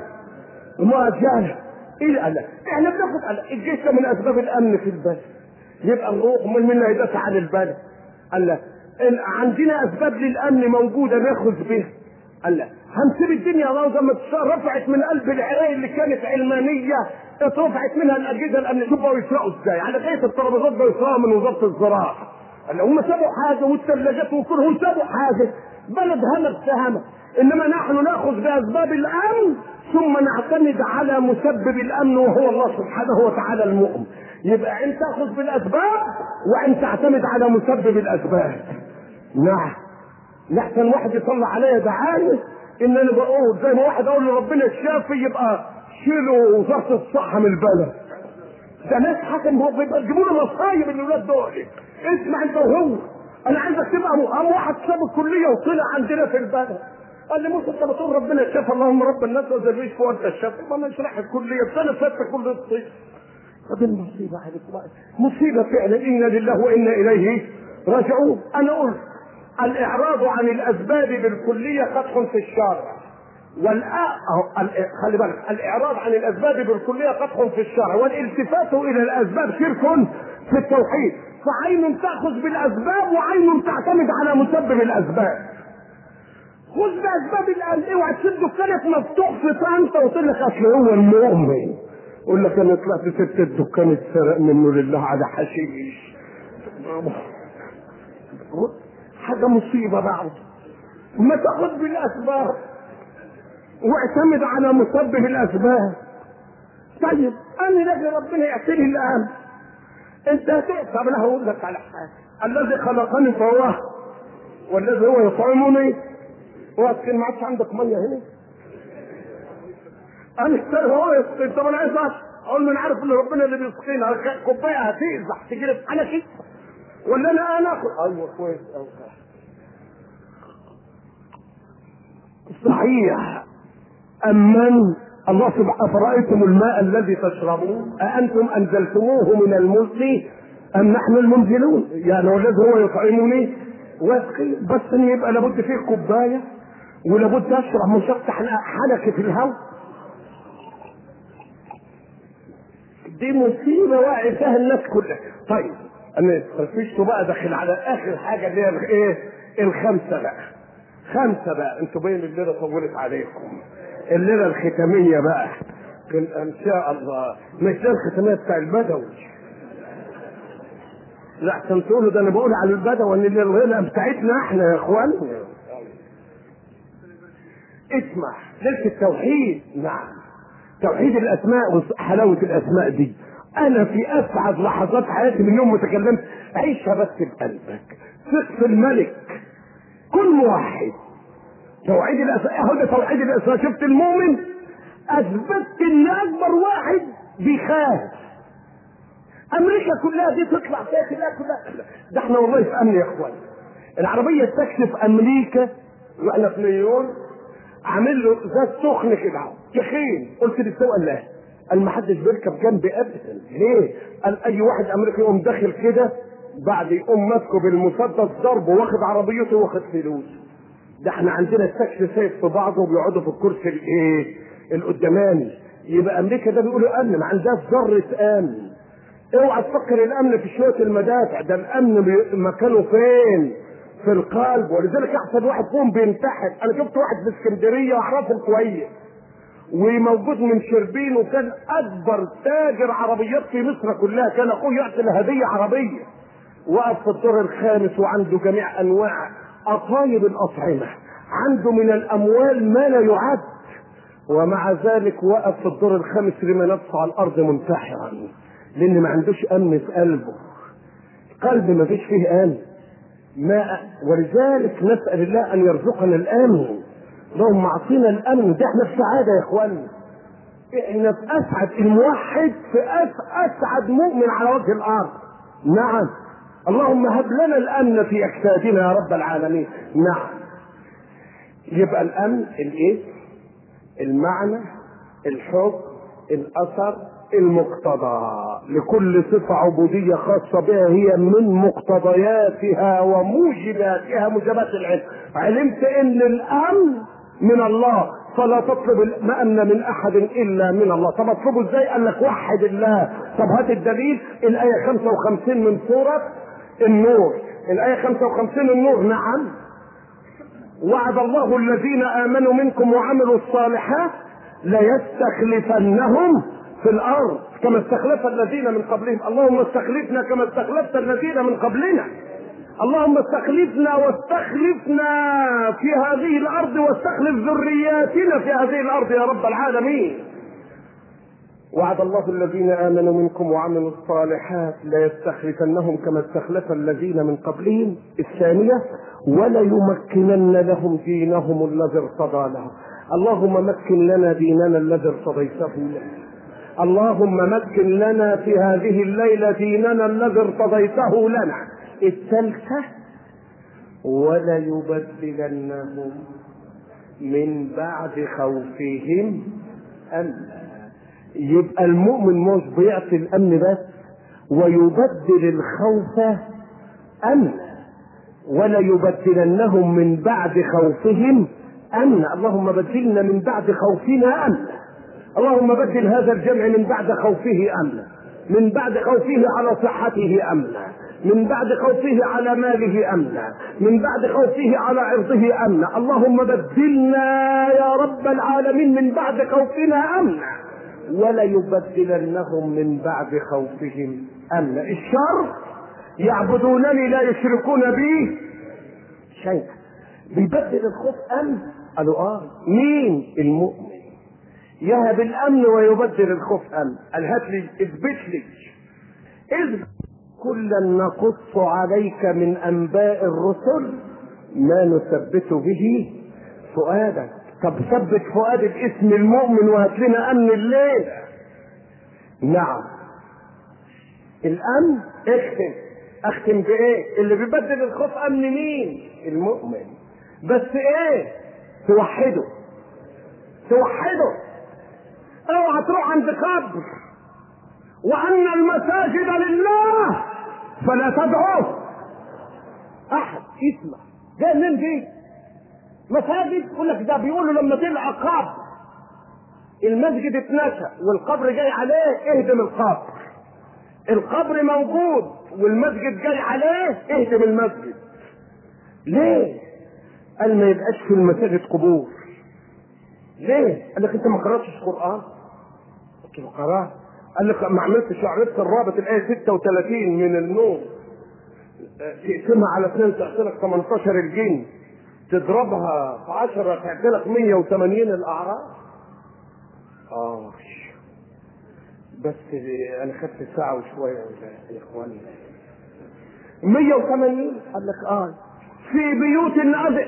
مؤجلا ايه قال احنا بناخد قال الجيش من اسباب الامن في البلد يبقى نروح من منا يدافع عن البلد قال لا عندنا اسباب للامن موجوده ناخذ بها قال لا هنسيب الدنيا روضة ما رفعت من قلب العراق اللي كانت علمانية اترفعت منها الأجهزة الأمنية شوف بقوا يسرقوا ازاي على غاية الترابيزات بقوا يسرقوا من وزارة الزراعة قال هم سابوا حاجة والثلاجات وكلهم سابوا حاجة بلد همك سهمة إنما نحن نأخذ بأسباب الأمن ثم نعتمد على مسبب الأمن وهو الله سبحانه وتعالى المؤمن يبقى أنت تأخذ بالأسباب وأن تعتمد على مسبب الأسباب نعم لحسن واحد يطلع عليا دعاية ان انا بقول زي ما واحد اقول لربنا الشافي يبقى شيلوا وزاره الصحه من البلد ده ناس حكم هو بيبقى تجيبوا له مصايب الاولاد دول اسمع انت وهو انا عايزك تبقى قام واحد ساب الكليه وطلع عندنا في البلد قال لي موسى انت بتقول ربنا الشافي اللهم رب الناس وزريش فوق انت الشافي ما انا اشرح الكليه بسنه فاتت كل الصيف هذه المصيبه عليكم مصيبه فعلا انا لله وانا اليه راجعون انا قلت الاعراض عن الاسباب بالكليه قدح في الشارع والآ... خلي بالك الاعراض عن الاسباب بالكليه قدح في الشرع والالتفات الى الاسباب شرك في التوحيد فعين تاخذ بالاسباب وعين تعتمد على مسبب الاسباب خذ باسباب الان اوعى تسد دكانك مفتوح في طنطا وتقول لك اصل هو المؤمن يقول لك انا طلعت سبت الدكان اتسرق منه لله على حشيش حاجه مصيبه بعض ما تاخذ بالاسباب واعتمد على مسبب الاسباب طيب انا لازم ربنا يعطيني الان انت طب انا هقول لك على حاجه الذي خلقني فهو والذي هو يطعمني وقت ما عادش عندك ميه هنا انا هو يسقي طب انا عايز اقول له انا عارف ان ربنا اللي بيسقينا كوبايه هتقزح تجرب انا كده ولا انا انا اخد ايوه كويس أوي. صحيح أمن الله سبحانه أفرأيتم الماء الذي تشربون أأنتم أنزلتموه من المزن أم نحن المنزلون يعني والذي هو يطعمني ويسقي بس إن يبقى لابد فيه كوباية ولابد أشرب مشطح حنكة في الهواء دي مصيبة واقع فيها الناس كلها طيب أنا فرفشته بقى داخل على آخر حاجة اللي هي إيه الخمسة بقى خمسة بقى انتوا باين الليلة طولت عليكم الليلة الختامية بقى ان شاء الله مش ده الختامية بتاع البدوي لا عشان تقولوا ده انا بقول على البدوي ان الليلة بتاعتنا احنا يا اخوان اسمع ليلة التوحيد نعم توحيد الاسماء وحلاوة الاسماء دي انا في اسعد لحظات حياتي من يوم ما تكلمت عيشها بس بقلبك ثق في الملك كل موحد توحيد الاسماء اهو ده توحيد الاسماء شفت المؤمن اثبتت ان اكبر واحد بيخاف امريكا كلها دي تطلع فيها كلها كلها ده احنا والله في امن يا اخوان العربيه التاكسي في امريكا واحنا في نيويورك عامل له ذات سخن كده تخين قلت للسوق قال لا قال ما حدش بيركب جنبي ابدا ليه؟ قال اي واحد امريكي يقوم داخل كده بعد يقوم ماسكه بالمسدس ضربه واخد عربيته واخد فلوس ده احنا عندنا التاكسي سايب في بعضه وبيقعدوا في الكرسي الايه القداماني يبقى امريكا ده بيقولوا امن ما عندهاش ذره امن اوعى تفكر الامن في شويه المدافع ده الامن بي... مكانه فين في القلب ولذلك احسن واحد فيهم بينتحر انا شفت واحد في اسكندريه واعرفه كويس وموجود من شربين وكان اكبر تاجر عربيات في مصر كلها كان اخوه يعطي له هديه عربيه وقف في الدور الخامس وعنده جميع انواع اطايب الاطعمه عنده من الاموال ما لا يعد ومع ذلك وقف في الدور الخامس رمى نفسه على الارض منتحرا لان ما عندوش امن في قلبه قلب ما فيش فيه امن ما ولذلك نسال الله ان يرزقنا الامن اللهم اعطينا الامن ده احنا في سعاده يا اخوانا احنا في اسعد الموحد في اسعد مؤمن على وجه الارض نعم اللهم هب لنا الامن في اجسادنا يا رب العالمين نعم يبقى الامن الايه المعنى الحب الاثر المقتضى لكل صفة عبودية خاصة بها هي من مقتضياتها وموجباتها موجبات العلم علمت ان الامن من الله فلا تطلب الامن من احد الا من الله طب اطلبه ازاي قال لك وحد الله طب هات الدليل الايه 55 من سوره النور الايه 55 النور نعم وعد الله الذين امنوا منكم وعملوا الصالحات ليستخلفنهم في الارض كما استخلف الذين من قبلهم اللهم استخلفنا كما استخلفت الذين من قبلنا اللهم استخلفنا واستخلفنا في هذه الارض واستخلف ذرياتنا في هذه الارض يا رب العالمين وعد الله الذين امنوا منكم وعملوا الصالحات ليستخلفنهم كما استخلف الذين من قبلهم الثانيه وليمكنن لهم دينهم الذي ارتضى لهم اللهم مكن لنا ديننا الذي ارتضيته لنا اللهم مكن لنا في هذه الليله ديننا الذي ارتضيته لنا الثالثه وليبدلنهم من بعد خوفهم امنا يبقى المؤمن مش بيعطي الامن بس ويبدل الخوف امنا ولا يبدلنهم من بعد خوفهم امنا اللهم بدلنا من بعد خوفنا امنا اللهم بدل هذا الجمع من بعد خوفه امنا من بعد خوفه على صحته امنا من بعد خوفه على ماله امنا من بعد خوفه على عرضه امنا اللهم بدلنا يا رب العالمين من بعد خوفنا امنا ولا يبدلنهم من بعد خوفهم امنا الشر يعبدونني لا يشركون بي شيئا بيبدل الخوف امن قالوا اه مين المؤمن يهب الامن ويبدل الخوف امن قال هات لي اثبت لي اثبت كلا نقص عليك من انباء الرسل ما نثبت به فؤادك طب ثبت فؤاد الاسم المؤمن وهات لنا امن الليل نعم الامن اختم اختم بايه اللي بيبدل الخوف امن مين المؤمن بس ايه توحده توحده اوعى تروح عند قبر وان المساجد لله فلا تدعوه احد اسمع جاي منين دي مساجد يقول لك ده بيقولوا لما تلقى قبر المسجد اتنسى والقبر جاي عليه اهدم القبر القبر موجود والمسجد جاي عليه اهدم المسجد ليه قال ما يبقاش في المساجد قبور ليه قال لك انت ما قراتش القران قلت له قرات قال لك ما عملتش عرفت الرابط الايه 36 من النور تقسمها على اثنين تعطي لك 18 الجن تضربها في 10 تعطي لك 180 الاعراض اه بس انا خدت ساعه وشويه يا اخواني 180 قال لك اه في بيوت الناس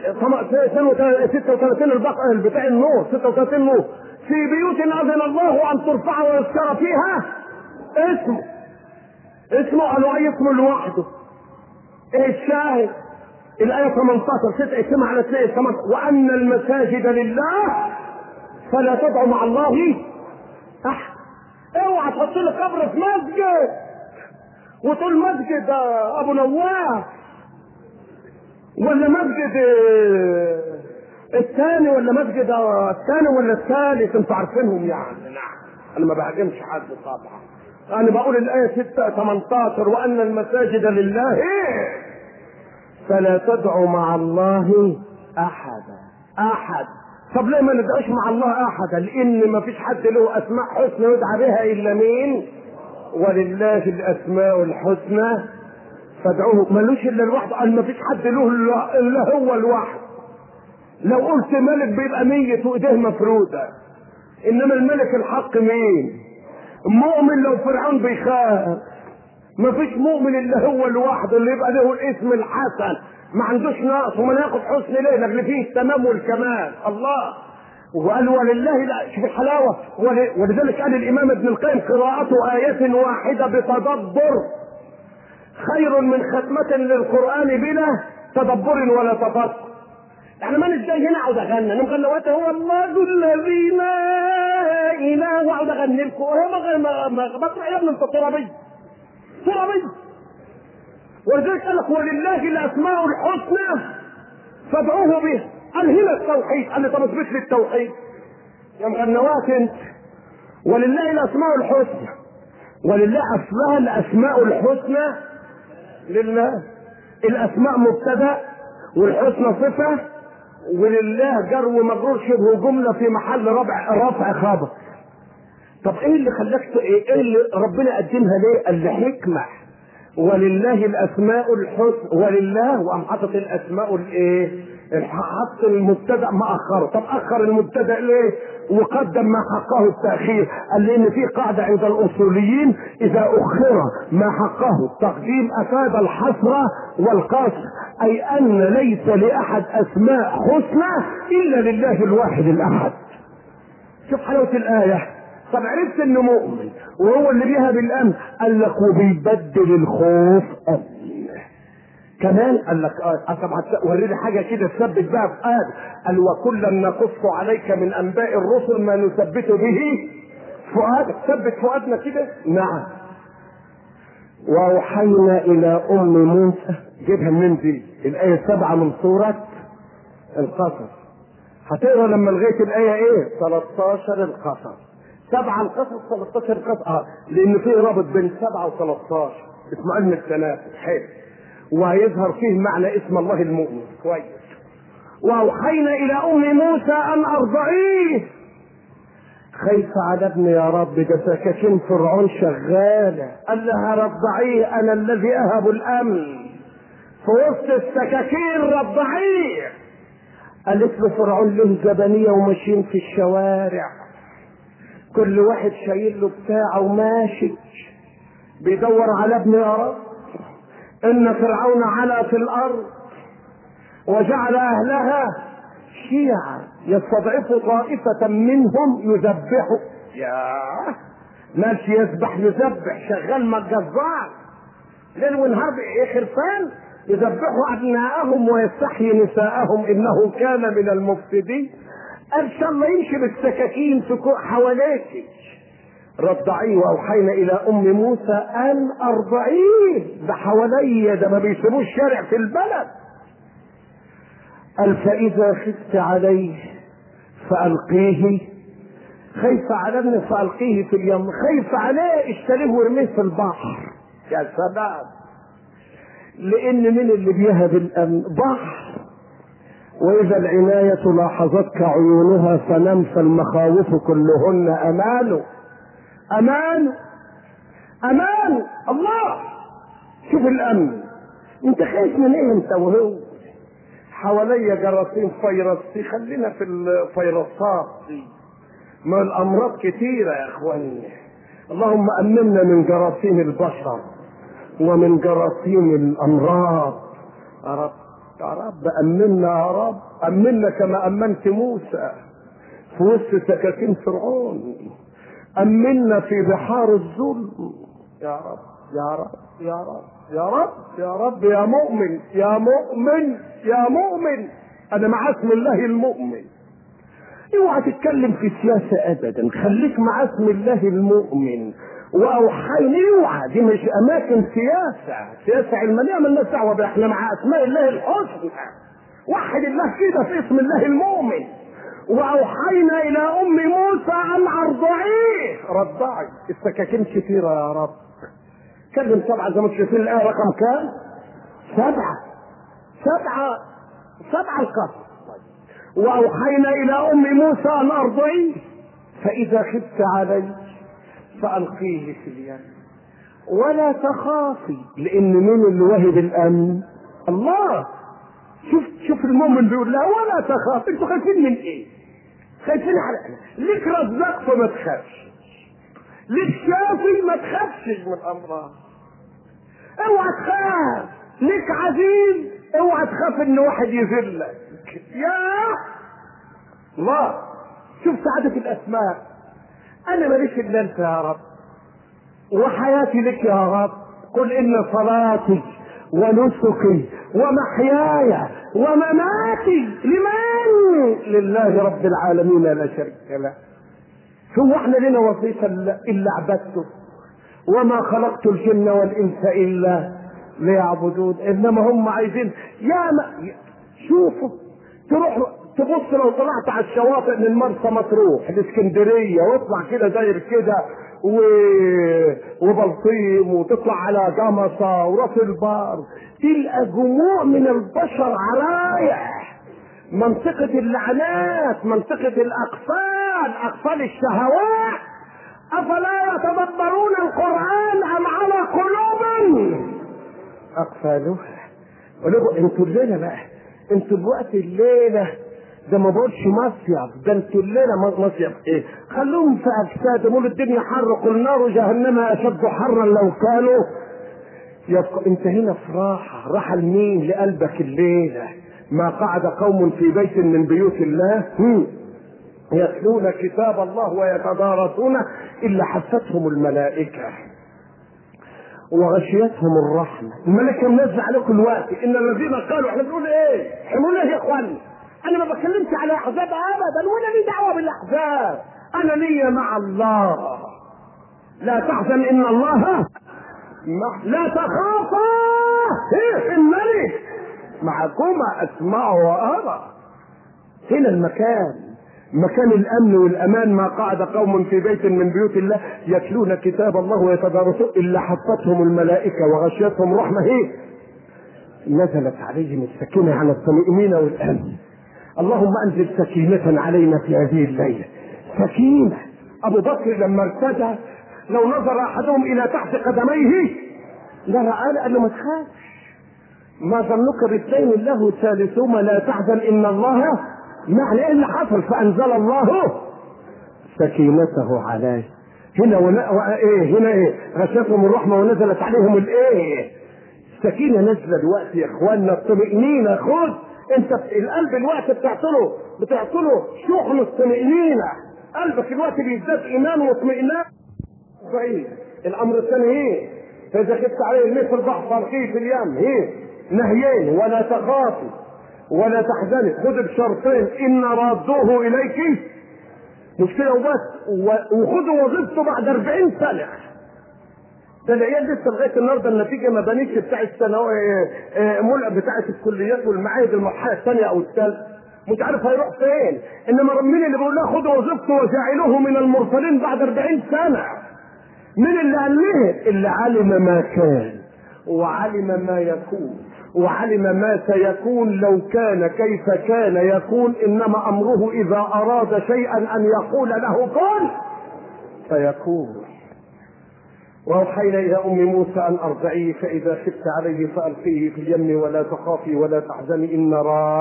36 البقره بتاع النور 36 نور في بيوت اذن الله ان ترفع ويذكر فيها اسمه اسمه قالوا اي اسمه لوحده ايه الشاهد الايه 18 ستة اسمها على اثنين 18 وان المساجد لله فلا تدعوا مع الله احد اوعى تحط لي قبر في مسجد وتقول مسجد ابو نواف ولا مسجد الثاني ولا مسجد الثاني ولا الثالث انتوا عارفينهم يعني نعم انا ما بهاجمش حد طبعا انا بقول الايه 6 18 وان المساجد لله فلا تدعوا مع الله احدا احد طب ليه ما ندعوش مع الله احدا لان ما فيش حد له اسماء حسنى يدعى بها الا مين ولله الاسماء الحسنى فادعوه ملوش الا لوحده قال ما فيش حد له الا هو لوحده لو قلت ملك بيبقى ميت وايديه مفروده انما الملك الحق مين مؤمن لو فرعون بيخاف ما فيش مؤمن الا هو لوحده اللي يبقى له الاسم الحسن ما عندوش نقص وما ياخد حسن ليه لان فيه التمام والكمال الله وقال ولله لا شوف الحلاوه ولذلك قال الامام ابن القيم قراءته ايه واحده بتدبر خير من ختمه للقران بلا تدبر ولا تفكر يعني ما ازاي هنا اقعد اغني انا مغني وقت هو الله الذي لا اله واقعد اغني لكم هو ما بطلع يا ابني انت ترابي ترابي ولذلك قال لك ولله الاسماء الحسنى فادعوه بها قال هنا التوحيد قال لي طب اثبت لي التوحيد يا مغنوات انت ولله الاسماء الحسنى ولله اصلها الاسماء الحسنى لله الاسماء مبتدا والحسنى صفه ولله جر ومجرور شبه جمله في محل رفع رفع خبر طب ايه اللي خلاك ايه اللي ربنا قدمها ليه؟ قال لحكمه ولله الاسماء الحسنى ولله وقام حاطط الاسماء الايه؟ حط المبتدا ما اخره طب اخر المبتدا ليه وقدم ما حقه التاخير قال لان في قاعده عند الاصوليين اذا اخر ما حقه التقديم افاد الحسره والقصر اي ان ليس لاحد اسماء حسنى الا لله الواحد الاحد شوف حلاوه الايه طب عرفت انه مؤمن وهو اللي بيها بالامن قال لك وبيبدل الخوف امن كمان قال لك اه طب وريني حاجه كده تثبت بقى في قال قال وكلا نقص عليك من انباء الرسل ما نثبت به فؤادك ثبت فؤادنا كده نعم واوحينا الى ام موسى جيبها منين دي الايه سبعه من سوره القصص هتقرا لما لغايه الايه ايه 13 القصص سبعه القصص 13 القصص اه لان في رابط بين سبعه و13 اسمه علم التنافس حلو وهيظهر فيه معنى اسم الله المؤمن كويس واوحينا الى ام موسى ان ارضعيه خايف على ابني يا رب ده سكاكين فرعون شغاله قال لها رضعيه انا الذي اهب الامن في وسط السكاكين رضعيه قالت له فرعون له زبانيه وماشيين في الشوارع كل واحد شايل له بتاعه وماشي بيدور على ابني يا رب ان فرعون علا في الارض وجعل اهلها شيعا يستضعف طائفة منهم يذبحوا يا ماشي يذبح يذبح شغال ما الجزار ليل ونهار ايه خرفان يذبحوا ابناءهم ويستحيي نساءهم انه كان من المفسدين ان شاء الله يمشي بالسكاكين حواليك رضعيه واوحينا الى ام موسى ان ارضعيه ده حواليا ده ما بيسيبوش شارع في البلد قال فاذا خفت عليه فالقيه خايف على ابني فالقيه في اليم خايف عليه اشتريه وارميه في البحر يا سلام لان من اللي بيهب الامن بحر واذا العنايه لاحظتك عيونها فنم فالمخاوف كلهن امان امان امان الله شوف الامن انت خايف من ايه انت وهو حواليا جراثيم فيروسي خلينا في الفيروسات دي ما الامراض كتيره يا اخواني اللهم امنا من جراثيم البشر ومن جراثيم الامراض يا رب يا رب امنا يا رب امنا كما امنت موسى في وسط سكاكين فرعون امنا في بحار الظلم يا رب يا رب يا رب يا رب يا رب يا مؤمن يا مؤمن يا مؤمن انا مع اسم الله المؤمن اوعى تتكلم في سياسة ابدا خليك مع اسم الله المؤمن واوحينا اوعى دي مش اماكن سياسة سياسة علمانية مالناش دعوة بيها احنا مع اسماء الله الحسنى وحد الله كده في اسم الله المؤمن واوحينا الى ام موسى ان ارضعيه رضعي السكاكين كثيرة يا رب كلم سبعة زي ما شايفين الآية رقم كام؟ سبعة سبعة سبعة القصر وأوحينا إلى أم موسى أن أرضعيه فإذا خفت عليه فألقيه في اليم ولا تخافي لأن مين اللي وهب الأمن؟ الله شوف شوف المؤمن بيقول لها ولا تخاف انتوا خايفين من ايه؟ خايفين على ليك رزاق فما تخافش ليك شافي ما تخافش من الامراض اوعى تخاف ليك عزيز اوعى تخاف ان واحد يذلك يا الله شوف سعادة الاسماء انا ماليش الا انت يا رب وحياتي لك يا رب قل ان صلاتي ونسكي ومحياي ومماتي لمن لله رب العالمين لا شريك له هو احنا لنا وظيفه الا عبادته وما خلقت الجن والانس الا ليعبدون انما هم عايزين يا ما شوفوا تروح تبص لو طلعت على الشواطئ من مرسى مطروح الاسكندريه واطلع كده داير كده و... وبلطيم وتطلع على جمصة وراس البار تلقى جموع من البشر عرايح منطقة اللعنات منطقة الأقفال أقفال الشهوات أفلا يتدبرون القرآن أم على قلوب أقفالها ولو انتوا الليلة بقى انتوا الوقت الليله ده ما بقولش مصيف ده انتوا الليله م- مصيف ايه خلوهم في اجساد قولوا الدنيا حر قل نار جهنم اشد حرا لو كانوا يبقى انت هنا في راحه راحه لمين لقلبك الليله ما قعد قوم في بيت من بيوت الله هم. يتلون كتاب الله ويتدارسونه الا حفتهم الملائكه وغشيتهم الرحمه الملائكه منزل عليكم الوقت ان الذين قالوا احنا بنقول ايه؟ احنا بنقول ايه يا اخوان؟ انا ما بتكلمش على احزاب ابدا ولا لي دعوه بالاحزاب انا ليا مع الله لا تحزن ان الله مع- لا تخافا ايه الملك معكما اسمع وارى هنا المكان مكان الامن والامان ما قعد قوم في بيت من بيوت الله يتلون كتاب الله ويتدارسون الا حفتهم الملائكه وغشيتهم رحمه ايه نزلت عليهم السكينه على الطمئنين والامن اللهم انزل سكينه علينا في هذه الليله سكينه ابو بكر لما ارتدى لو نظر احدهم الى تحت قدميه لرآنا قال له ما تخافش ما ظنك باثنين الله ثالثهما لا تحزن ان الله معنى ايه اللي حصل فانزل الله سكينته عليه هنا ونا ايه هنا ايه غشتهم الرحمه ونزلت عليهم الايه السكينه نازله دلوقتي يا اخوانا الطمئنينه خد انت القلب الوقت بتعطله بتعطله شحن الطمئنينه قلبك الوقت بيزداد ايمان واطمئنان بعيد الامر الثاني ايه فاذا خفت عليه الماء في البحر فارقيه في اليم ايه نهيين ولا تخافي ولا تحزني خد بشرطين ان رادوه اليك مش كده وبس و- وخدوا وظيفته بعد 40 سنه ده العيال لسه لغايه النهارده النتيجه ما بانتش بتاع الثانوي ملع بتاعه الكليات والمعاهد المرحله الثانيه او الثالثه مش عارف هيروح فين انما مين اللي بيقول له خدوا وظيفته وجعلوه من المرسلين بعد 40 سنه مين اللي قال له اللي علم ما كان وعلم ما يكون وعلم ما سيكون لو كان كيف كان يكون انما امره اذا اراد شيئا ان يقول له كن فيكون واوحينا الى ام موسى ان ارضعيه فاذا خفت عليه فالقيه في اليم ولا تخافي ولا تحزني ان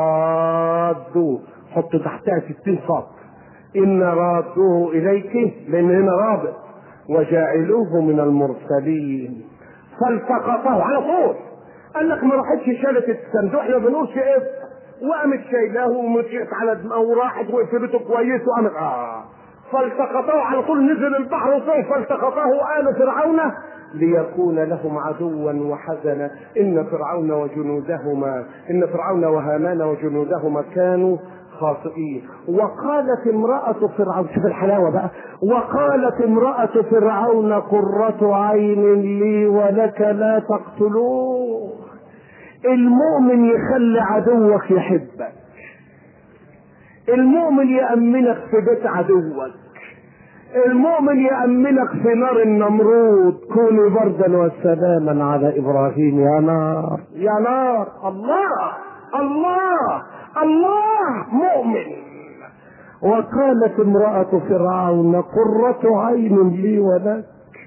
رادوا حط تحتها 60 سطر ان رادوه اليك لان هنا رابط وجاعلوه من المرسلين فالتقطه على طول قال لك ما راحتش شالت الصندوق احنا بنقولش ايه وقامت شايلاه ومشيت على دماغه وراحت وقفلته كويس وقامت اه فالتقطه على طول نزل البحر وطوف فالتقطه آل فرعون ليكون لهم عدوا وحزنا إن فرعون وجنودهما إن فرعون وهامان وجنودهما كانوا خاطئين وقالت امرأة فرعون شوف الحلاوة بقى وقالت امرأة فرعون قرة عين لي ولك لا تقتلوه المؤمن يخلي عدوك يحبك المؤمن يأمنك في بيت عدوك المؤمن يأمنك في نار النمرود كوني بردا وسلاما على إبراهيم يا نار يا نار الله الله الله مؤمن وقالت امرأة فرعون قرة عين لي ولك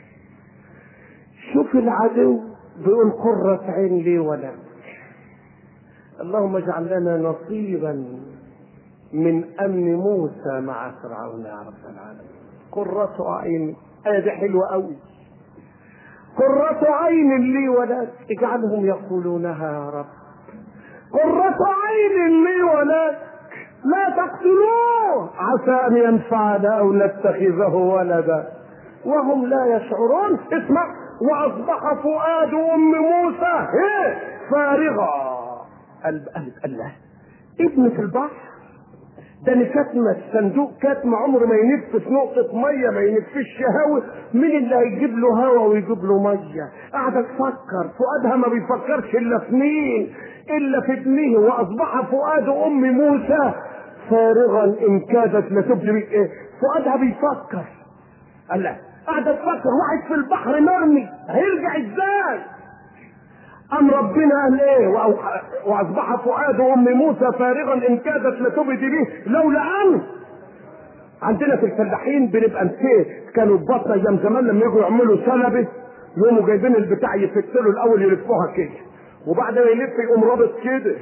شوف العدو بيقول قرة عين لي ولك اللهم اجعل لنا نصيبا من امن موسى مع فرعون يا رب العالمين قرة عين آية دي حلوة قوي قرة عين لي ولك اجعلهم يقولونها يا رب قرة عين لي ولك لا تقتلوه عسى ان ينفعنا او نتخذه ولدا وهم لا يشعرون اسمع واصبح فؤاد ام موسى إيه؟ فارغا قال الله ابنة البحر ده اللي كاتمه الصندوق كاتمه عمره ما ينفس نقطة مية ما ينفسش هوا مين اللي هيجيب له هوا ويجيب له مية قاعدة تفكر فؤادها ما بيفكرش إلا في مين إلا في ابنه وأصبح فؤاد أم موسى فارغا إن كادت لتبدي إيه فؤادها بيفكر الله قاعدة تفكر واحد في البحر مرمي هيرجع ازاي أم ربنا قال إيه وأوح- وأصبح فؤاد أم موسى فارغا إن كادت لتبدي به لولا أن عندنا في الفلاحين بنبقى نسيت كانوا البطة أيام زمان لما يجوا يعملوا سلبة يقوموا جايبين البتاع يفتلوا الأول يلفوها كده وبعد ما يلف يقوم رابط كده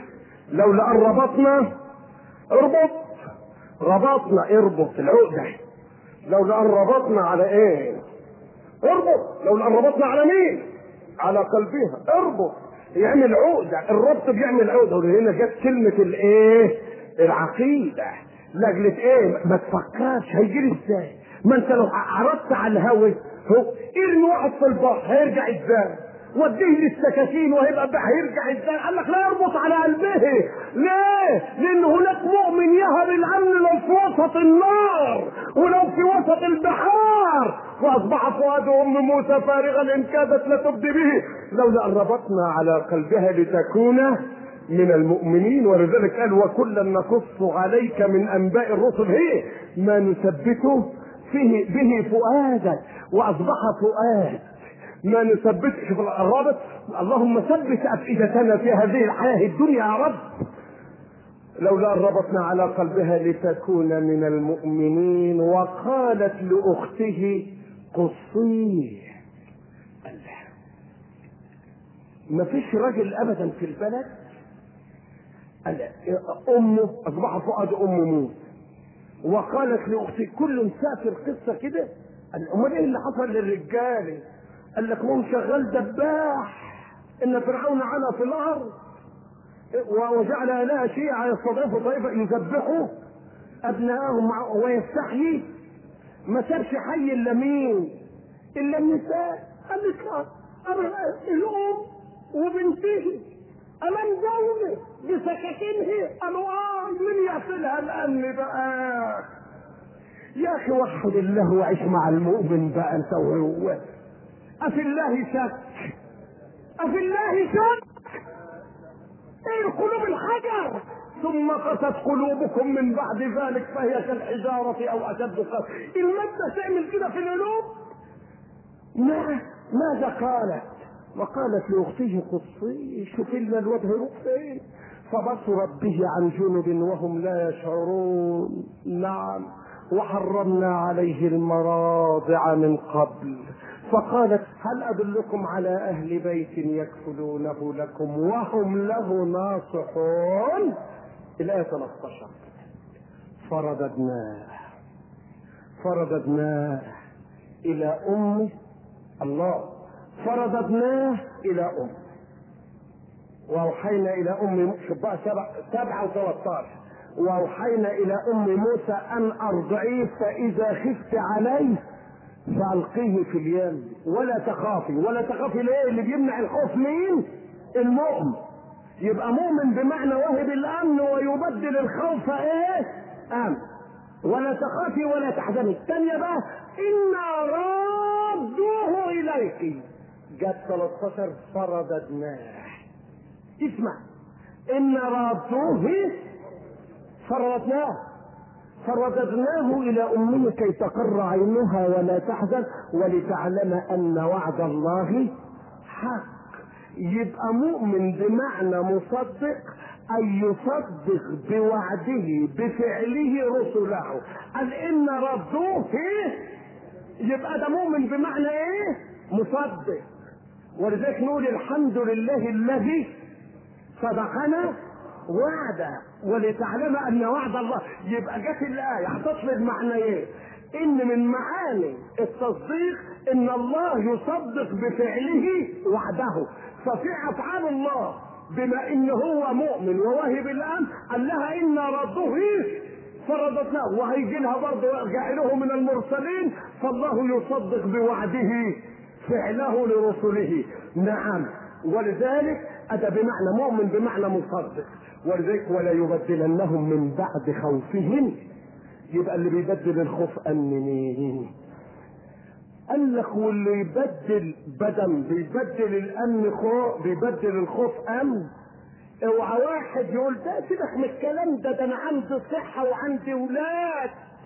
لولا ان ربطنا اربط ربطنا اربط العقده لولا ان ربطنا على ايه اربط لولا ان ربطنا على مين على قلبها اربط يعمل عقده الربط بيعمل عقده وهنا جت كلمه الايه العقيده لاجلة ايه ما تفكرش هيجري ازاي ما انت لو عرضت على الهوى هو ارمي واحد في البحر هيرجع ازاي وديه للسكاكين وهيبقى بقى هيرجع ازاي قال لك لا يربط على قلبه ليه لان هناك مؤمن يهب الامن لو في وسط النار ولو في وسط البحار واصبح فؤاد ام موسى فارغا ان كادت لتبدي به لولا ان ربطنا على قلبها لتكون من المؤمنين ولذلك قال وكلا نقص عليك من انباء الرسل هي ما نثبته فيه به فؤادك واصبح فؤاد ما نثبت شوف الرابط اللهم ثبت افئدتنا في هذه الحياه الدنيا يا رب لولا ان ربطنا على قلبها لتكون من المؤمنين وقالت لاخته قصيه ما فيش راجل ابدا في البلد امه اصبح فؤاد ام موسى وقالت لاختي كل مسافر قصه كده امال ايه اللي حصل للرجاله قال لك مو شغال دباح ان فرعون علا في الارض وجعل لها شيعة يستضعفوا طائفة يذبحوا أبنائهم ويستحيي ما سابش حي إلا مين؟ إلا النساء قالت الأم وبنته أمام زوجه بسكاكينه قالوا آه مين يقتلها الأمن بقى؟ يا أخي وحد الله وعيش مع المؤمن بقى أنت وهو أفي الله شك أفي الله شك ايه قلوب الحجر ثم قست قلوبكم من بعد ذلك فهي كالحجارة أو أشد قسوة المادة تعمل كده في القلوب نعم ماذا قالت وقالت لأخته قصي شوف لنا الوجه يروح فين فبصرت به عن جنب وهم لا يشعرون نعم وحرمنا عليه المراضع من قبل فقالت هل أدلكم على أهل بيت يكفلونه لكم وهم له ناصحون الآية 13 فرددناه فرددناه إلى أمه الله فرددناه إلى أمه وأوحينا إلى أم شباء سبع سبعة وثلاثة وأوحينا إلى أم موسى أن أرضعيه فإذا خفت عليه فألقيه في اليم ولا تخافي ولا تخافي ليه اللي بيمنع الخوف مين المؤمن يبقى مؤمن بمعنى وهب الأمن ويبدل الخوف إيه أمن ولا تخافي ولا تحزني الثانية بقى إنا رادوه إليك جت 13 فرددناه اسمع إن رادوه فرددناه فرددناه الى امه كي تقر عينها ولا تحزن ولتعلم ان وعد الله حق يبقى مؤمن بمعنى مصدق ان يصدق بوعده بفعله رسله قال ان ردوه يبقى ده مؤمن بمعنى ايه مصدق ولذلك نقول الحمد لله الذي صدقنا وعدا ولتعلم ان وعد الله يبقى جت الايه هتطلب معنى ايه ان من معاني التصديق ان الله يصدق بفعله وعده ففي افعال الله بما ان هو مؤمن وواهب الامن قال لها ان رده فرضتناه وهيجي لها برضه جعله من المرسلين فالله يصدق بوعده فعله لرسله نعم ولذلك اتى بمعنى مؤمن بمعنى مصدق ولذلك ولا يبدلنهم من بعد خوفهم يبقى اللي بيبدل الخوف امن مين قال لك واللي يبدل بدل بيبدل الامن خوف بيبدل الخوف امن اوعى واحد يقول ده سيبك من الكلام ده ده انا عندي صحه وعندي ولاد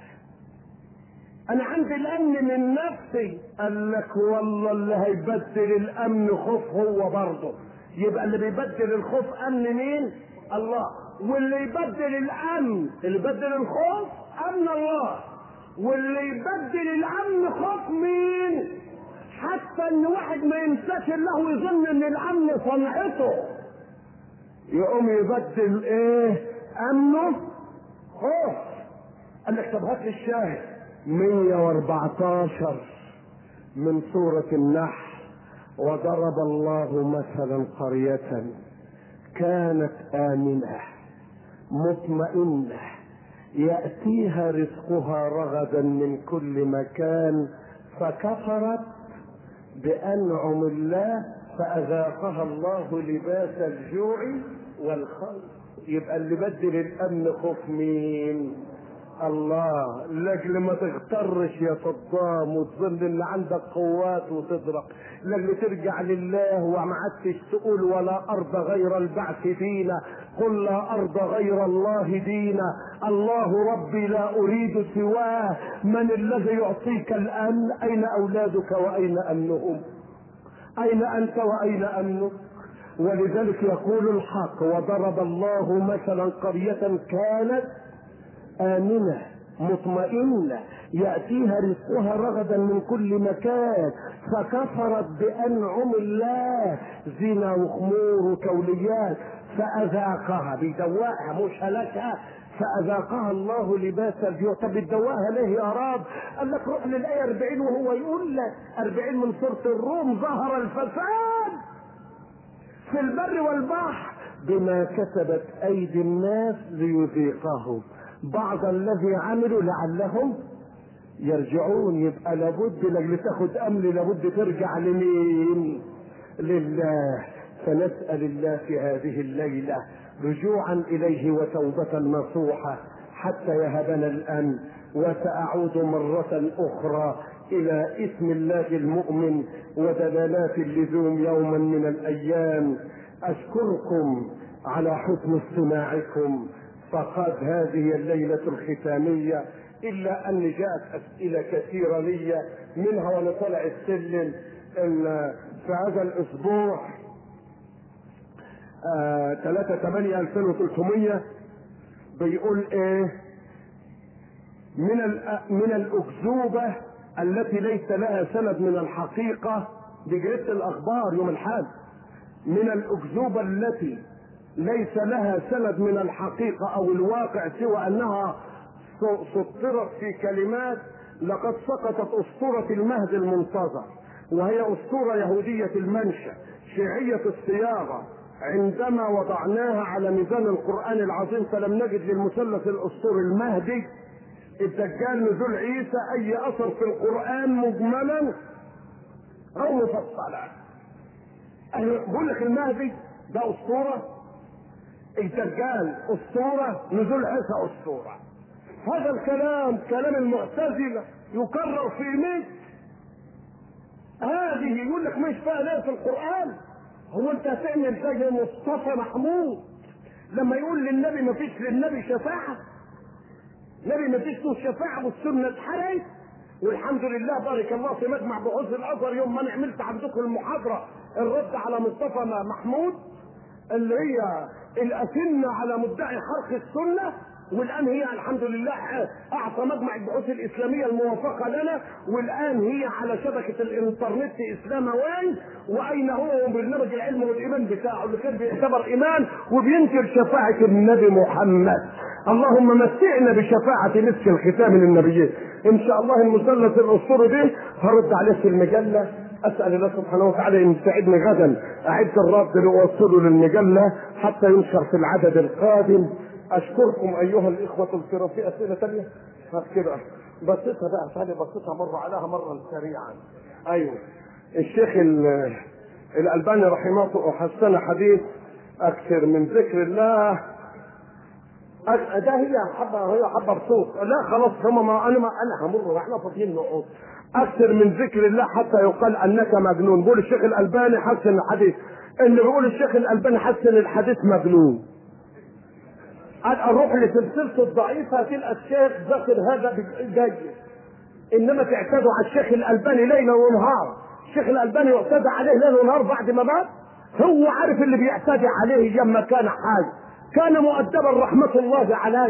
انا عندي الامن من نفسي قال لك والله اللي هيبدل الامن خوف هو برضه يبقى اللي بيبدل الخوف امن مين الله واللي يبدل الامن اللي يبدل الخوف امن الله واللي يبدل الامن خوف مين حتى ان واحد ما ينساش الله ويظن ان الامن صنعته يقوم يبدل ايه امنه خوف قال لك طب هات لي الشاهد 114 من سورة النحل وضرب الله مثلا قرية كانت آمنة مطمئنة يأتيها رزقها رغدا من كل مكان فكفرت بأنعم الله فأذاقها الله لباس الجوع والخوف يبقى اللي بدل الأمن خوف مين؟ الله لاجل ما تغترش يا صدام وتظن ان عندك قوات وتضرب لاجل ترجع لله وما عدتش تقول ولا ارض غير البعث دينا قل لا ارض غير الله دينا الله ربي لا اريد سواه من الذي يعطيك الامن اين اولادك واين امنهم اين انت واين امنك ولذلك يقول الحق وضرب الله مثلا قريه كانت آمنة مطمئنة يأتيها رزقها رغدا من كل مكان فكفرت بأنعم الله زنا وخمور وكوليات فأذاقها بيدوقها مش هلكها فأذاقها الله لباس الجوع طب بتدوقها ليه يا رب؟ قال لك روح للآية 40 وهو يقول لك 40 من سورة الروم ظهر الفساد في البر والبحر بما كسبت أيدي الناس ليذيقهم بعض الذي عملوا لعلهم يرجعون يبقى لابد لاجل تاخد امن لابد ترجع لمين؟ لله فنسال الله في هذه الليله رجوعا اليه وتوبه نصوحه حتى يهبنا الامن وساعود مره اخرى الى اسم الله المؤمن ودلالات اللزوم يوما من الايام اشكركم على حسن استماعكم فقد هذه الليلة الختامية إلا أن جاءت أسئلة كثيرة لي منها وأنا طالع السلم إن في هذا الأسبوع 3 8 2300 بيقول إيه من من الأكذوبة التي ليس لها سند من الحقيقة بجريدة الأخبار يوم الحد من الأكذوبة التي ليس لها سند من الحقيقة أو الواقع سوى أنها سطرت في كلمات لقد سقطت أسطورة المهد المنتظر وهي أسطورة يهودية المنشأ شيعية الصياغة عندما وضعناها على ميزان القرآن العظيم فلم نجد للمثلث الأسطوري المهدي الدجال نزول عيسى أي أثر في القرآن مجملا أو مفصلا بقول لك المهدي ده أسطورة الدجال اسطوره نزول عيسى اسطوره هذا الكلام كلام المعتزله يكرر في مثل هذه يقول لك مش فيها ليه في القران هو انت هتعمل زي مصطفى محمود لما يقول للنبي ما فيش للنبي شفاعه نبي ما فيش له شفاعه والسنه اتحرقت والحمد لله بارك الله في مجمع بحوث الازهر يوم ما انا عملت عندكم المحاضره الرد على مصطفى محمود اللي هي الأسنة على مدعي حرق السنة والآن هي الحمد لله أعطى مجمع البحوث الإسلامية الموافقة لنا والآن هي على شبكة الإنترنت إسلام وين وأين هو وبرنامج العلم والإيمان بتاعه اللي كان بيعتبر إيمان وبينكر شفاعة النبي محمد اللهم متعنا بشفاعة مسك الختام للنبيين إن شاء الله المثلث الأسطوري ده هرد عليه في المجلة اسال الله سبحانه وتعالى ان يساعدني غدا اعد الرد لاوصله للمجله حتى ينشر في العدد القادم اشكركم ايها الاخوه الكرام في اسئله ثانيه كده بسيطه بقى ثانيه بسيطه مر عليها مرا سريعا ايوه الشيخ الالباني رحمه الله حسن حديث اكثر من ذكر الله ده هي حبه هي حبه بصوت لا خلاص هم ما انا ما انا همر واحنا فاضيين نقعد اكثر من ذكر الله حتى يقال انك مجنون بيقول الشيخ الالباني حسن الحديث اللي بيقول الشيخ الالباني حسن الحديث مجنون قال اروح لسلسلته الضعيفه تلقى الشيخ ذكر هذا جيد انما تعتدوا على الشيخ الالباني ليلا ونهار الشيخ الالباني يعتدى عليه ليل ونهار بعد ما مات هو عارف اللي بيعتدي عليه لما كان حي كان مؤدبا رحمه الله عليه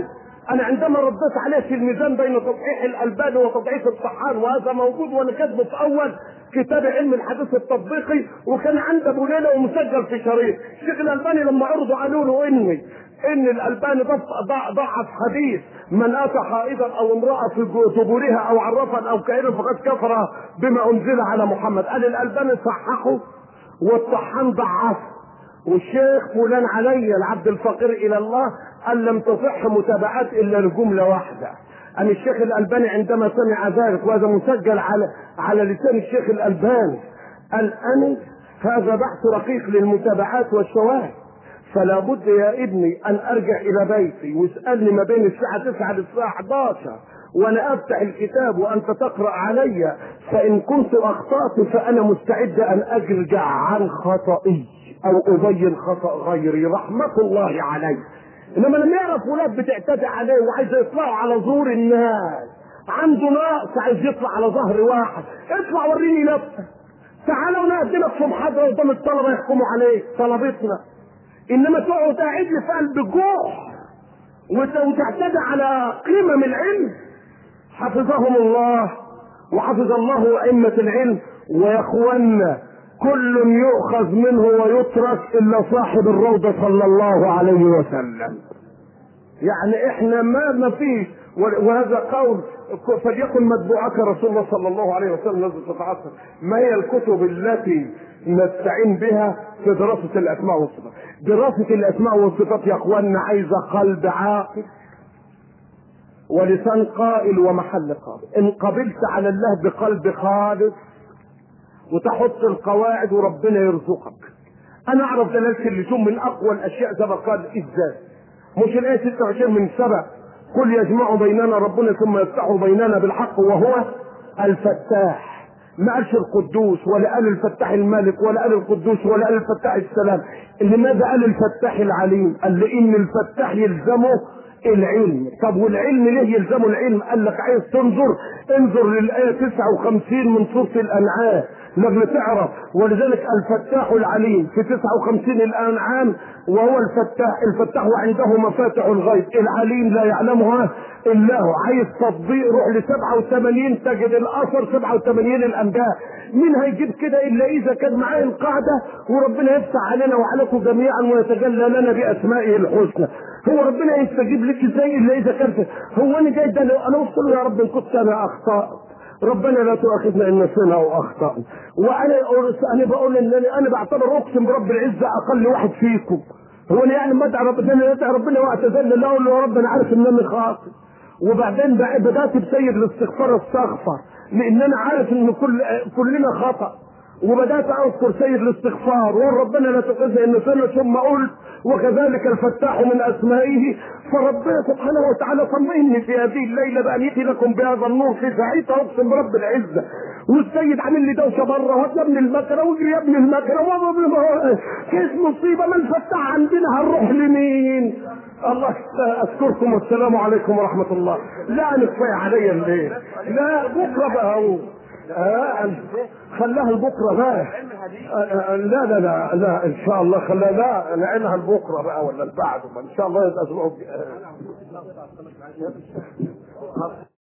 انا عندما رديت عليه في الميزان بين تصحيح الالباني وتضعيف الطحان وهذا موجود وانا كاتبه في اول كتاب علم الحديث التطبيقي وكان عند ابو ليله ومسجل في شريط الشيخ الالباني لما عرضوا قالوا له اني ان الالباني ضعف حديث من اتى حائضا او امراه في دبورها او عرفا او كائنا فقد كفر بما انزل على محمد قال الالباني صححه والطحان ضعفه والشيخ فلان علي العبد الفقير الى الله قال لم تصح متابعات الا لجمله واحده ان الشيخ الالباني عندما سمع ذلك وهذا مسجل على على لسان الشيخ الالباني قال انا هذا بحث رقيق للمتابعات والشواهد فلا بد يا ابني ان ارجع الى بيتي واسالني ما بين الساعه 9 للساعه 11 وانا افتح الكتاب وانت تقرا علي فان كنت اخطات فانا مستعد ان ارجع عن خطئي او ابين خطا غيري رحمه الله عليه انما لما يعرف ولاد بتعتدي عليه وعايز يطلعوا على زور الناس عنده نقص عايز يطلع على ظهر واحد اطلع وريني نفسك تعالوا نقدمك في محاضره قدام الطلبه يحكموا عليك طلبتنا انما تقعد قاعد لي في قلب الجوع وتعتدي على قمم العلم حفظهم الله وحفظ الله ائمه العلم ويا اخوانا كل يؤخذ منه ويترك الا صاحب الروضه صلى الله عليه وسلم يعني احنا ما ما فيش وهذا قول فليكن متبوعك رسول الله صلى الله عليه وسلم الذي تتعصر ما هي الكتب التي نستعين بها في دراسة الأسماء والصفات دراسة الأسماء والصفات يا أخواننا عايزة قلب عاقل ولسان قائل ومحل قابل إن قبلت على الله بقلب خالص وتحط القواعد وربنا يرزقك انا اعرف دلالة اللزوم من اقوى الاشياء زي ما قال ازاي مش الايه 26 من سبع قل يجمع بيننا ربنا ثم يفتح بيننا بالحق وهو الفتاح ما قالش القدوس ولا قال الفتاح الملك ولا قال القدوس ولا قال الفتاح السلام لماذا قال الفتاح العليم قال لان الفتاح يلزمه العلم طب والعلم ليه يلزمه العلم قال لك عايز تنظر انظر للآية 59 من سورة الأنعام لما تعرف ولذلك الفتاح العليم في 59 الأنعام وهو الفتاح الفتاح وعنده مفاتح الغيب العليم لا يعلمها إلا هو عايز تطبيق روح ل 87 تجد الأثر 87 الأنبياء مين هيجيب كده إلا إذا كان معاه القاعدة وربنا يفتح علينا وعليكم جميعا ويتجلى لنا بأسمائه الحسنى هو ربنا يستجيب لك ازاي الا اذا كانت هو انا جاي ده انا قلت له يا رب ان كنت انا اخطات ربنا لا تؤاخذنا ان نسينا او اخطانا وانا انا بقول ان انا بعتبر اقسم برب العزه اقل واحد فيكم هو انا يعني ما ادعي ربنا ادعي ربنا واعتذر له اقول له يا رب انا عارف ان انا خاطئ وبعدين بدات بسيد الاستغفار استغفر لان انا عارف ان كل كلنا خطأ وبدات اذكر سيد الاستغفار وقول ربنا لا تؤاخذنا ان نسينا ثم قلت وكذلك الفتاح من اسمائه فربنا سبحانه وتعالى طمئني في هذه الليله بان ياتي لكم بهذا النور في ساعتها اقسم برب العزه والسيد عامل لي دوشه بره وهات يا ابن المكنه واجري يا ابن المكنه كيس مصيبه ما الفتاح عندنا هنروح لمين؟ الله اذكركم والسلام عليكم ورحمه الله لا انا كفايه عليا الليل لا بكره بقى اهو آه خلاها لبكره بقى آه لا لا لا لا ان شاء الله خلاها لا نعينها لبكره بقى ولا بعده ان شاء الله يبقى اسبوع